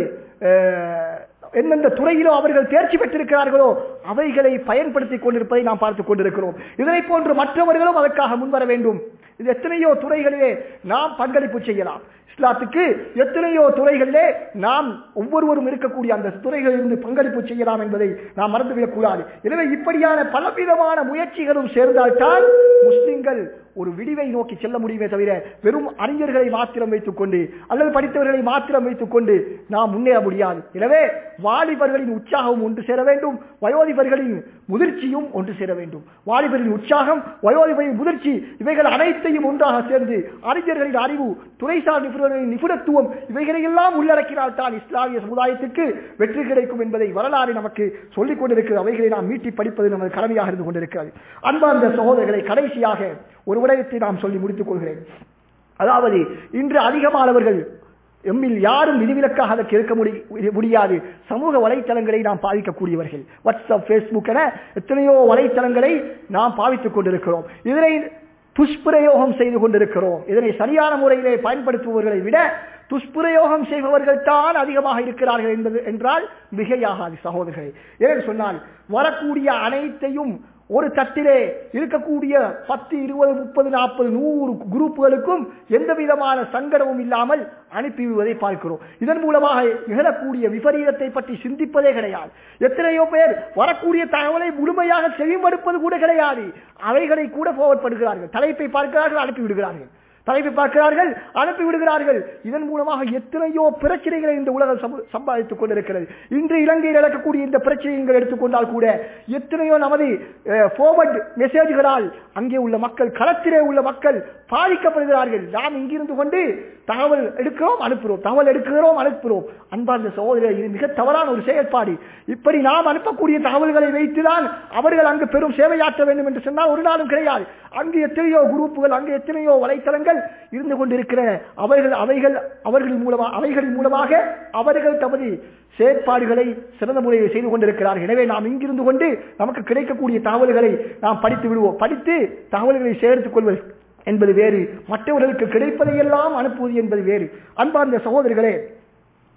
எந்தெந்த துறையிலோ அவர்கள் தேர்ச்சி பெற்றிருக்கிறார்களோ அவைகளை பயன்படுத்திக் கொண்டிருப்பதை நாம் பார்த்துக் கொண்டிருக்கிறோம் இதனை போன்று மற்றவர்களும் அதற்காக முன்வர வேண்டும் இது எத்தனையோ துறைகளிலே நாம் பங்களிப்பு செய்யலாம் இஸ்லாத்துக்கு எத்தனையோ துறைகளிலே நாம் ஒவ்வொருவரும் இருக்கக்கூடிய அந்த துறைகளில் இருந்து பங்களிப்பு செய்யலாம் என்பதை நாம் மறந்துவிடக் கூடாது எனவே இப்படியான பலவிதமான முயற்சிகளும் சேர்ந்தால்தான் முஸ்லிம்கள் ஒரு விடிவை நோக்கி செல்ல முடியுமே தவிர வெறும் அறிஞர்களை மாத்திரம் வைத்துக் கொண்டு அல்லது படித்தவர்களை மாத்திரம் வைத்துக் கொண்டு நாம் முன்னேற முடியாது எனவே வாலிபர்களின் உற்சாகம் ஒன்று சேர வேண்டும் வயோதிபர்களின் முதிர்ச்சியும் ஒன்று சேர வேண்டும் வாலிபரின் உற்சாகம் வயோதிபரின் முதிர்ச்சி இவைகள் அனைத்தையும் ஒன்றாக சேர்ந்து அறிஞர்களின் அறிவு துறைசார் நிபுணர்களின் நிபுணத்துவம் இவைகளை எல்லாம் உள்ளடக்கினால் தான் இஸ்லாமிய சமுதாயத்துக்கு வெற்றி கிடைக்கும் என்பதை வரலாறு நமக்கு சொல்லிக் கொண்டிருக்கிறது அவைகளை நாம் மீட்டி படிப்பது நமது கடமையாக இருந்து கொண்டிருக்கிறது அன்பார்ந்த சகோதரர்களை கடைசியாக ஒரு விடயத்தை நாம் சொல்லி முடித்துக் கொள்கிறேன் அதாவது இன்று அதிகமானவர்கள் எம்மில் யாரும் விதிவிலக்காக அதற்கு இருக்க முடியாது சமூக வலைத்தளங்களை நாம் பாதிக்கக்கூடியவர்கள் வாட்ஸ்அப் பேஸ்புக் என எத்தனையோ வலைத்தளங்களை நாம் பாவித்துக் கொண்டிருக்கிறோம் இதனை துஷ்பிரயோகம் செய்து கொண்டிருக்கிறோம் இதனை சரியான முறையிலே பயன்படுத்துபவர்களை விட துஷ்பிரயோகம் செய்பவர்கள் தான் அதிகமாக இருக்கிறார்கள் என்பது என்றால் மிகையாகாது சகோதரர்களே ஏன்னு சொன்னால் வரக்கூடிய அனைத்தையும் ஒரு தட்டிலே இருக்கக்கூடிய பத்து இருபது முப்பது நாற்பது நூறு குரூப்புகளுக்கும் எந்த விதமான சங்கடமும் இல்லாமல் அனுப்பிவிடுவதை பார்க்கிறோம் இதன் மூலமாக நிகழக்கூடிய விபரீதத்தை பற்றி சிந்திப்பதே கிடையாது எத்தனையோ பேர் வரக்கூடிய தகவலை முழுமையாக செவிமடுப்பது கூட கிடையாது அவைகளை கூட போவற்படுகிறார்கள் தலைப்பை பார்க்கிறார்கள் அனுப்பி விடுகிறார்கள் தலைப்பை பார்க்கிறார்கள் அனுப்பி விடுகிறார்கள் இதன் மூலமாக எத்தனையோ பிரச்சனைகளை இந்த உலகம் சம்பாதித்துக் கொண்டிருக்கிறது இன்று இலங்கையில் நடக்கக்கூடிய இந்த பிரச்சனைகள் எடுத்துக்கொண்டால் கூட எத்தனையோ நமது போர்வர்ட் மெசேஜ்களால் அங்கே உள்ள மக்கள் களத்திலே உள்ள மக்கள் பாதிக்கப்படுகிறார்கள் நாம் இங்கிருந்து கொண்டு தகவல் எடுக்கிறோம் அனுப்புகிறோம் தகவல் எடுக்கிறோம் அனுப்புகிறோம் அன்பார்ந்த சகோதரர் இது மிக தவறான ஒரு செயற்பாடு இப்படி நாம் அனுப்பக்கூடிய தகவல்களை வைத்துதான் அவர்கள் அங்கு பெரும் சேவையாற்ற வேண்டும் என்று சொன்னால் ஒரு நாளும் கிடையாது அங்கு எத்தனையோ குரூப்புகள் அங்கு எத்தனையோ வலைத்தளங்கள் இருந்து கொண்டிருக்கிற அவர்கள் அவைகள் அவர்களின் மூலமாக அவைகளின் மூலமாக அவர்கள் தமது செயற்பாடுகளை சிறந்த முறையில் செய்து கொண்டிருக்கிறார்கள் எனவே நாம் இங்கிருந்து கொண்டு நமக்கு கிடைக்கக்கூடிய தகவல்களை நாம் படித்து விடுவோம் படித்து தகவல்களை சேர்த்துக் கொள்வது என்பது வேறு மற்றவர்களுக்கு கிடைப்பதையெல்லாம் அனுப்புவது என்பது வேறு அன்பார்ந்த சகோதரர்களே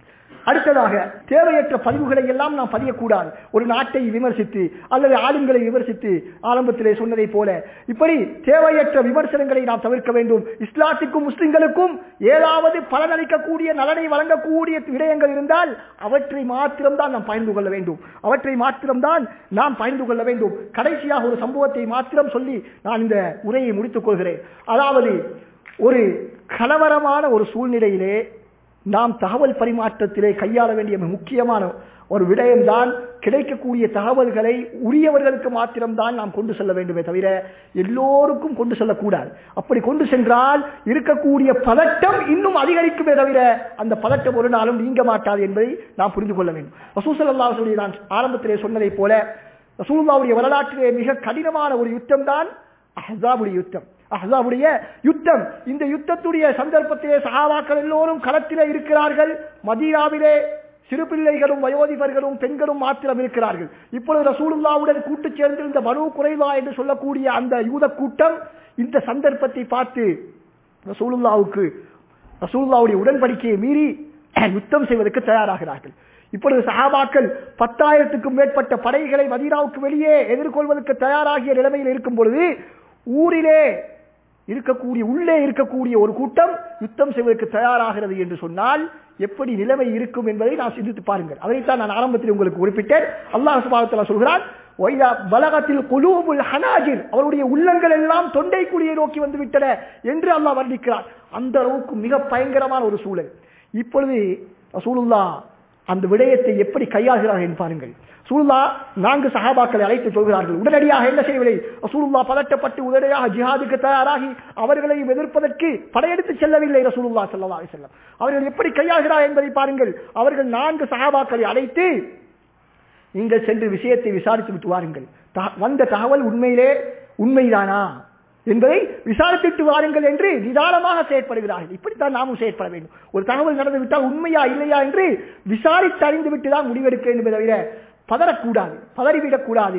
அடுத்ததாக தேவையற்ற பதிவுகளை எல்லாம் நாம் பதியக்கூடாது ஒரு நாட்டை விமர்சித்து அல்லது ஆளுங்களை விமர்சித்து ஆரம்பத்திலே சொன்னதை போல இப்படி தேவையற்ற விமர்சனங்களை நாம் தவிர்க்க வேண்டும் இஸ்லாத்துக்கும் முஸ்லிம்களுக்கும் ஏதாவது பலனளிக்கக்கூடிய நலனை வழங்கக்கூடிய விடயங்கள் இருந்தால் அவற்றை மாத்திரம்தான் நாம் பயந்து கொள்ள வேண்டும் அவற்றை மாத்திரம்தான் நாம் பயந்து கொள்ள வேண்டும் கடைசியாக ஒரு சம்பவத்தை மாத்திரம் சொல்லி நான் இந்த உரையை முடித்துக் கொள்கிறேன் அதாவது ஒரு கலவரமான ஒரு சூழ்நிலையிலே நாம் தகவல் பரிமாற்றத்திலே கையாள வேண்டிய மிக முக்கியமான ஒரு விடயம்தான் கிடைக்கக்கூடிய தகவல்களை உரியவர்களுக்கு மாத்திரம்தான் நாம் கொண்டு செல்ல வேண்டுமே தவிர எல்லோருக்கும் கொண்டு செல்லக்கூடாது அப்படி கொண்டு சென்றால் இருக்கக்கூடிய பதட்டம் இன்னும் அதிகரிக்குமே தவிர அந்த பதட்டம் ஒரு நாளும் நீங்க மாட்டாது என்பதை நாம் புரிந்து கொள்ள வேண்டும் ரசூசல்லா சொல்லி நான் ஆரம்பத்திலே சொன்னதை போல ரசூல்லாவுடைய வரலாற்றிலே மிக கடினமான ஒரு யுத்தம் தான் அஹாபுடைய யுத்தம் அஹாபுடைய யுத்தம் இந்த யுத்தத்துடைய சந்தர்ப்பத்திலே சகாபாக்கள் எல்லோரும் களத்திலே இருக்கிறார்கள் மதீனாவிலே சிறு பிள்ளைகளும் வயோதிபர்களும் பெண்களும் மாத்திரம் இருக்கிறார்கள் இப்பொழுது ரசூலுல்லாவுடன் கூட்டு சேர்ந்திருந்த மனு குறைவா என்று சொல்லக்கூடிய அந்த யூத கூட்டம் இந்த சந்தர்ப்பத்தை பார்த்து ரசூலுல்லாவுக்கு ரசூலுல்லாவுடைய உடன்படிக்கையை மீறி யுத்தம் செய்வதற்கு தயாராகிறார்கள் இப்பொழுது சஹாபாக்கள் பத்தாயிரத்துக்கும் மேற்பட்ட படைகளை மதீனாவுக்கு வெளியே எதிர்கொள்வதற்கு தயாராகிய நிலைமையில் இருக்கும் பொழுது ஊரிலே இருக்கக்கூடிய உள்ளே இருக்கக்கூடிய ஒரு கூட்டம் யுத்தம் செய்வதற்கு தயாராகிறது என்று சொன்னால் எப்படி நிலைமை இருக்கும் என்பதை நான் சிந்தித்து பாருங்கள் அதைத்தான் நான் ஆரம்பத்தில் உங்களுக்கு குறிப்பிட்டேன் அல்லாஹ் சுபாவத்தில் சொல்கிறான் பலகத்தில் குலூபுல் ஹனாஜிர் அவருடைய உள்ளங்கள் எல்லாம் தொண்டை குழியை நோக்கி வந்து விட்டன என்று அல்லாஹ் வர்ணிக்கிறார் அந்த அளவுக்கு மிக பயங்கரமான ஒரு சூழல் இப்பொழுது ரசூலுல்லா அந்த விடயத்தை எப்படி கையாள்கிறார்கள் என்று பாருங்கள் சூலுல்லா நான்கு சகாபாக்களை அழைத்து சொல்கிறார்கள் உடனடியாக என்ன செய்யவில்லை ரசூலுல்லா பதட்டப்பட்டு உடனடியாக ஜிஹாதுக்கு தயாராகி அவர்களையும் எதிர்ப்பதற்கு படையெடுத்து செல்லவில்லை ரசூலுல்லா செல்லவா செல்லம் அவர்கள் எப்படி கையாகிறார் என்பதை பாருங்கள் அவர்கள் நான்கு சகாபாக்களை அழைத்து நீங்கள் சென்று விஷயத்தை விசாரித்து விட்டு வாருங்கள் வந்த தகவல் உண்மையிலே உண்மைதானா என்பதை விசாரித்துட்டு வாருங்கள் என்று நிதானமாக செயற்படுகிறார்கள் இப்படித்தான் நாமும் செயற்பட வேண்டும் ஒரு தகவல் நடந்து விட்டால் உண்மையா இல்லையா என்று விசாரித்து அறிந்து விட்டு தான் முடிவெடுக்க வேண்டும் தவிர பதறக்கூடாது பதறிவிடக் கூடாது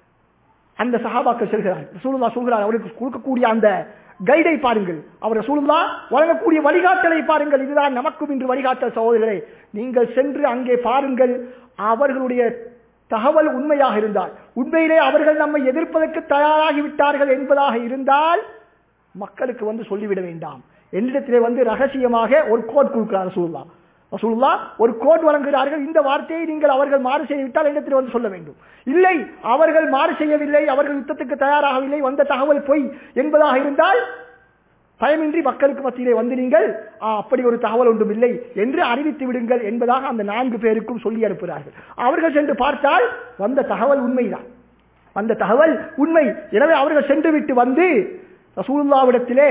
அந்த சகாபாக்கள் செல்கிறார் ரசூலுல்லா சொல்கிறார் அவருக்கு கொடுக்கக்கூடிய அந்த கைடை பாருங்கள் அவர் ரசூலுல்லா வழங்கக்கூடிய வழிகாட்டலை பாருங்கள் இதுதான் நமக்கும் இன்று வழிகாட்டல் சகோதரர்களே நீங்கள் சென்று அங்கே பாருங்கள் அவர்களுடைய தகவல் உண்மையாக இருந்தால் உண்மையிலே அவர்கள் நம்மை எதிர்ப்பதற்கு தயாராகி விட்டார்கள் என்பதாக இருந்தால் மக்களுக்கு வந்து சொல்லிவிட வேண்டாம் என்னிடத்திலே வந்து ரகசியமாக ஒரு கோட் கொடுக்கிறார் ரசூல்லா ரசூல்லா ஒரு கோட் வழங்குகிறார்கள் இந்த வார்த்தையை நீங்கள் அவர்கள் மாறு செய்துவிட்டால் என்னிடத்தில் வந்து சொல்ல வேண்டும் இல்லை அவர்கள் மாறு செய்யவில்லை அவர்கள் யுத்தத்துக்கு தயாராகவில்லை வந்த தகவல் பொய் என்பதாக இருந்தால் பயமின்றி மக்களுக்கு மத்தியிலே வந்து நீங்கள் அப்படி ஒரு தகவல் ஒன்றும் இல்லை என்று அறிவித்து விடுங்கள் என்பதாக அந்த நான்கு பேருக்கும் சொல்லி அனுப்புகிறார்கள் அவர்கள் சென்று பார்த்தால் வந்த தகவல் உண்மைதான் வந்த தகவல் உண்மை எனவே அவர்கள் சென்று விட்டு வந்து ரசூலுல்லாவிடத்திலே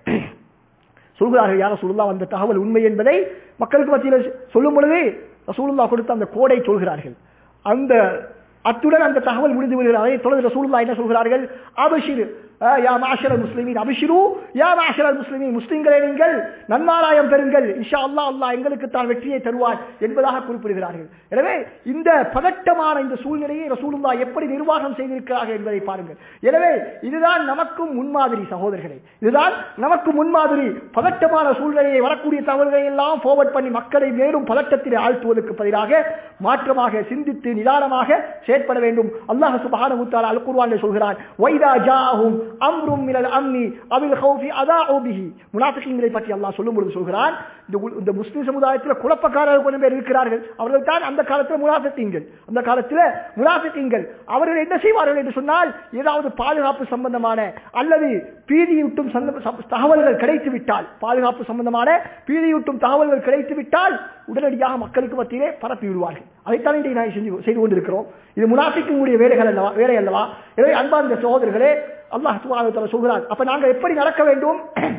சொல்கிறார்கள் யார சொல்லுல்லா வந்த தகவல் உண்மை என்பதை மக்களுக்கு மத்தியில் சொல்லும் பொழுது ரசூலுல்லா கொடுத்த அந்த கோடை சொல்கிறார்கள் அந்த அத்துடன் அந்த தகவல் முடிந்து விடுகிறார் அதை தொடர்ந்து ரசூலுல்லா என்ன சொல்கிறார்கள் அபிஷிர் யா மாஷரல் முஸ்லிமின் அபிஷிரு யா மாஷரல் முஸ்லிமின் முஸ்லிம்களே நீங்கள் நன்மாராயம் பெறுங்கள் இஷா அல்லா அல்லா எங்களுக்கு தான் வெற்றியை தருவார் என்பதாக குறிப்பிடுகிறார்கள் எனவே இந்த பதட்டமான இந்த சூழ்நிலையை ரசூலுல்லா எப்படி நிர்வாகம் செய்திருக்கிறார்கள் என்பதை பாருங்கள் எனவே இதுதான் நமக்கும் முன்மாதிரி சகோதரர்களே இதுதான் நமக்கு முன்மாதிரி பதட்டமான சூழ்நிலையை வரக்கூடிய தவறுகளை எல்லாம் ஃபார்வர்ட் பண்ணி மக்களை மேலும் பதட்டத்தில் ஆழ்த்துவதற்கு பதிலாக மாற்றமாக சிந்தித்து நிதானமாக செயற்பட வேண்டும் அல்லாஹ் சுபஹானஹு வ அல் குர்ஆனில் சொல்கிறான் வைதா ஜாஹும் அம்ரும் மினல் அம்னி அவில் ஹௌஃபி அதாஉ பிஹி முனாஃபிகீன்களை பற்றி அல்லாஹ் சொல்லும் பொழுது சொல்கிறான் இந்த இந்த முஸ்லிம் சமுதாயத்தில் குழப்பக்காரர்கள் கொஞ்சம் பேர் இருக்கிறார்கள் அவர்கள் தான் அந்த காலத்தில் முனாஃபிகீன்கள் அந்த காலத்தில் முனாஃபிகீன்கள் அவர்கள் என்ன செய்வார்கள் என்று சொன்னால் ஏதாவது பாதுகாப்பு சம்பந்தமான அல்லது பீதியூட்டும் தகவல்கள் கிடைத்து விட்டால் பாதுகாப்பு சம்பந்தமான பீதியூட்டும் தகவல்கள் கிடைத்து விட்டால் உடனடியாக மக்களுக்கு மத்தியிலே பரப்பி விடுவார்கள் அதைத்தான் இன்றைக்கு நான் செஞ்சு செய்து கொண்டிருக்கிறோம் இது முனாஃபிக்குடைய வேலைகள் அல்லவா வேலை அல்லவா எனவே அன்பார்ந்த சகோதரர்களே அல்லாஹ் சுபாவத்தில் சொல்கிறார் அப்ப நாங்கள் எப்படி நடக்க வேண்டும்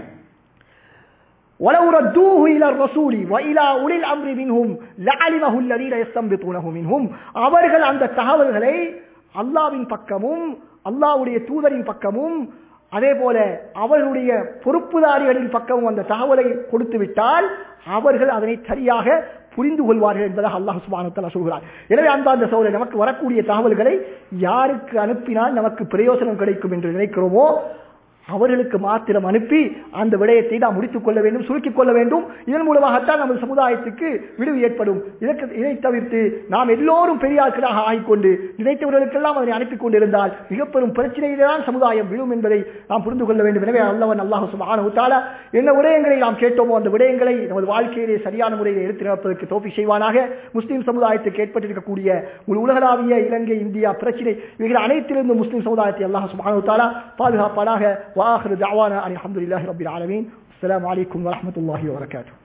ولو ردوه إلى الرسول وإلى أولي الأمر منهم لعلمه الذين يستنبطونه منهم அவர்கள் அந்த தகவல்களை அல்லாவின் பக்கமும் அல்லாவுடைய தூதரின் பக்கமும் அதே போல அவர்களுடைய பொறுப்புதாரிகளின் பக்கமும் அந்த தகவலை கொடுத்து விட்டால் அவர்கள் அதனை சரியாக புரிந்து கொள்வார்கள் என்பதாக அல்லாஹ் சுபானத்தலா சொல்கிறார் எனவே அன்பார்ந்த சோழர் நமக்கு வரக்கூடிய தகவல்களை யாருக்கு அனுப்பினால் நமக்கு பிரயோசனம் கிடைக்கும் என்று நினைக்கிறோமோ அவர்களுக்கு மாத்திரம் அனுப்பி அந்த விடயத்தை நாம் முடித்துக் கொள்ள வேண்டும் சுருக்கிக் கொள்ள வேண்டும் இதன் மூலமாகத்தான் நமது சமுதாயத்துக்கு விடுவு ஏற்படும் இதற்கு இதை தவிர்த்து நாம் எல்லோரும் பெரியார்களாக ஆகிக்கொண்டு நினைத்தவர்களுக்கெல்லாம் அதனை அனுப்பி கொண்டிருந்தால் மிக பெரும் பிரச்சனையிலே தான் சமுதாயம் விழும் என்பதை நாம் புரிந்து கொள்ள வேண்டும் எனவே அல்லவன் அல்லாஹ் சுப்ஹானஹு தஆலா என்ன விடயங்களை நாம் கேட்டோமோ அந்த விடயங்களை நமது வாழ்க்கையிலே சரியான முறையில் எடுத்து நடப்பதற்கு தோப்பி செய்வானாக முஸ்லிம் சமுதாயத்துக்கு ஏற்பட்டிருக்கக்கூடிய ஒரு உலகளாவிய இலங்கை இந்தியா பிரச்சனை இவைகள் அனைத்திலிருந்து முஸ்லிம் சமுதாயத்தை அல்லாஹ் சுப்ஹானஹு தஆலா பாதுகாப்பானாக வாஹிரு தஅவானா அல்ஹம்துலில்லாஹி ரப்பில் ஆலமீன் அஸ்ஸலாமு அலைக்கும் வரஹ்மத்துல்லாஹி வபரகாத்துஹு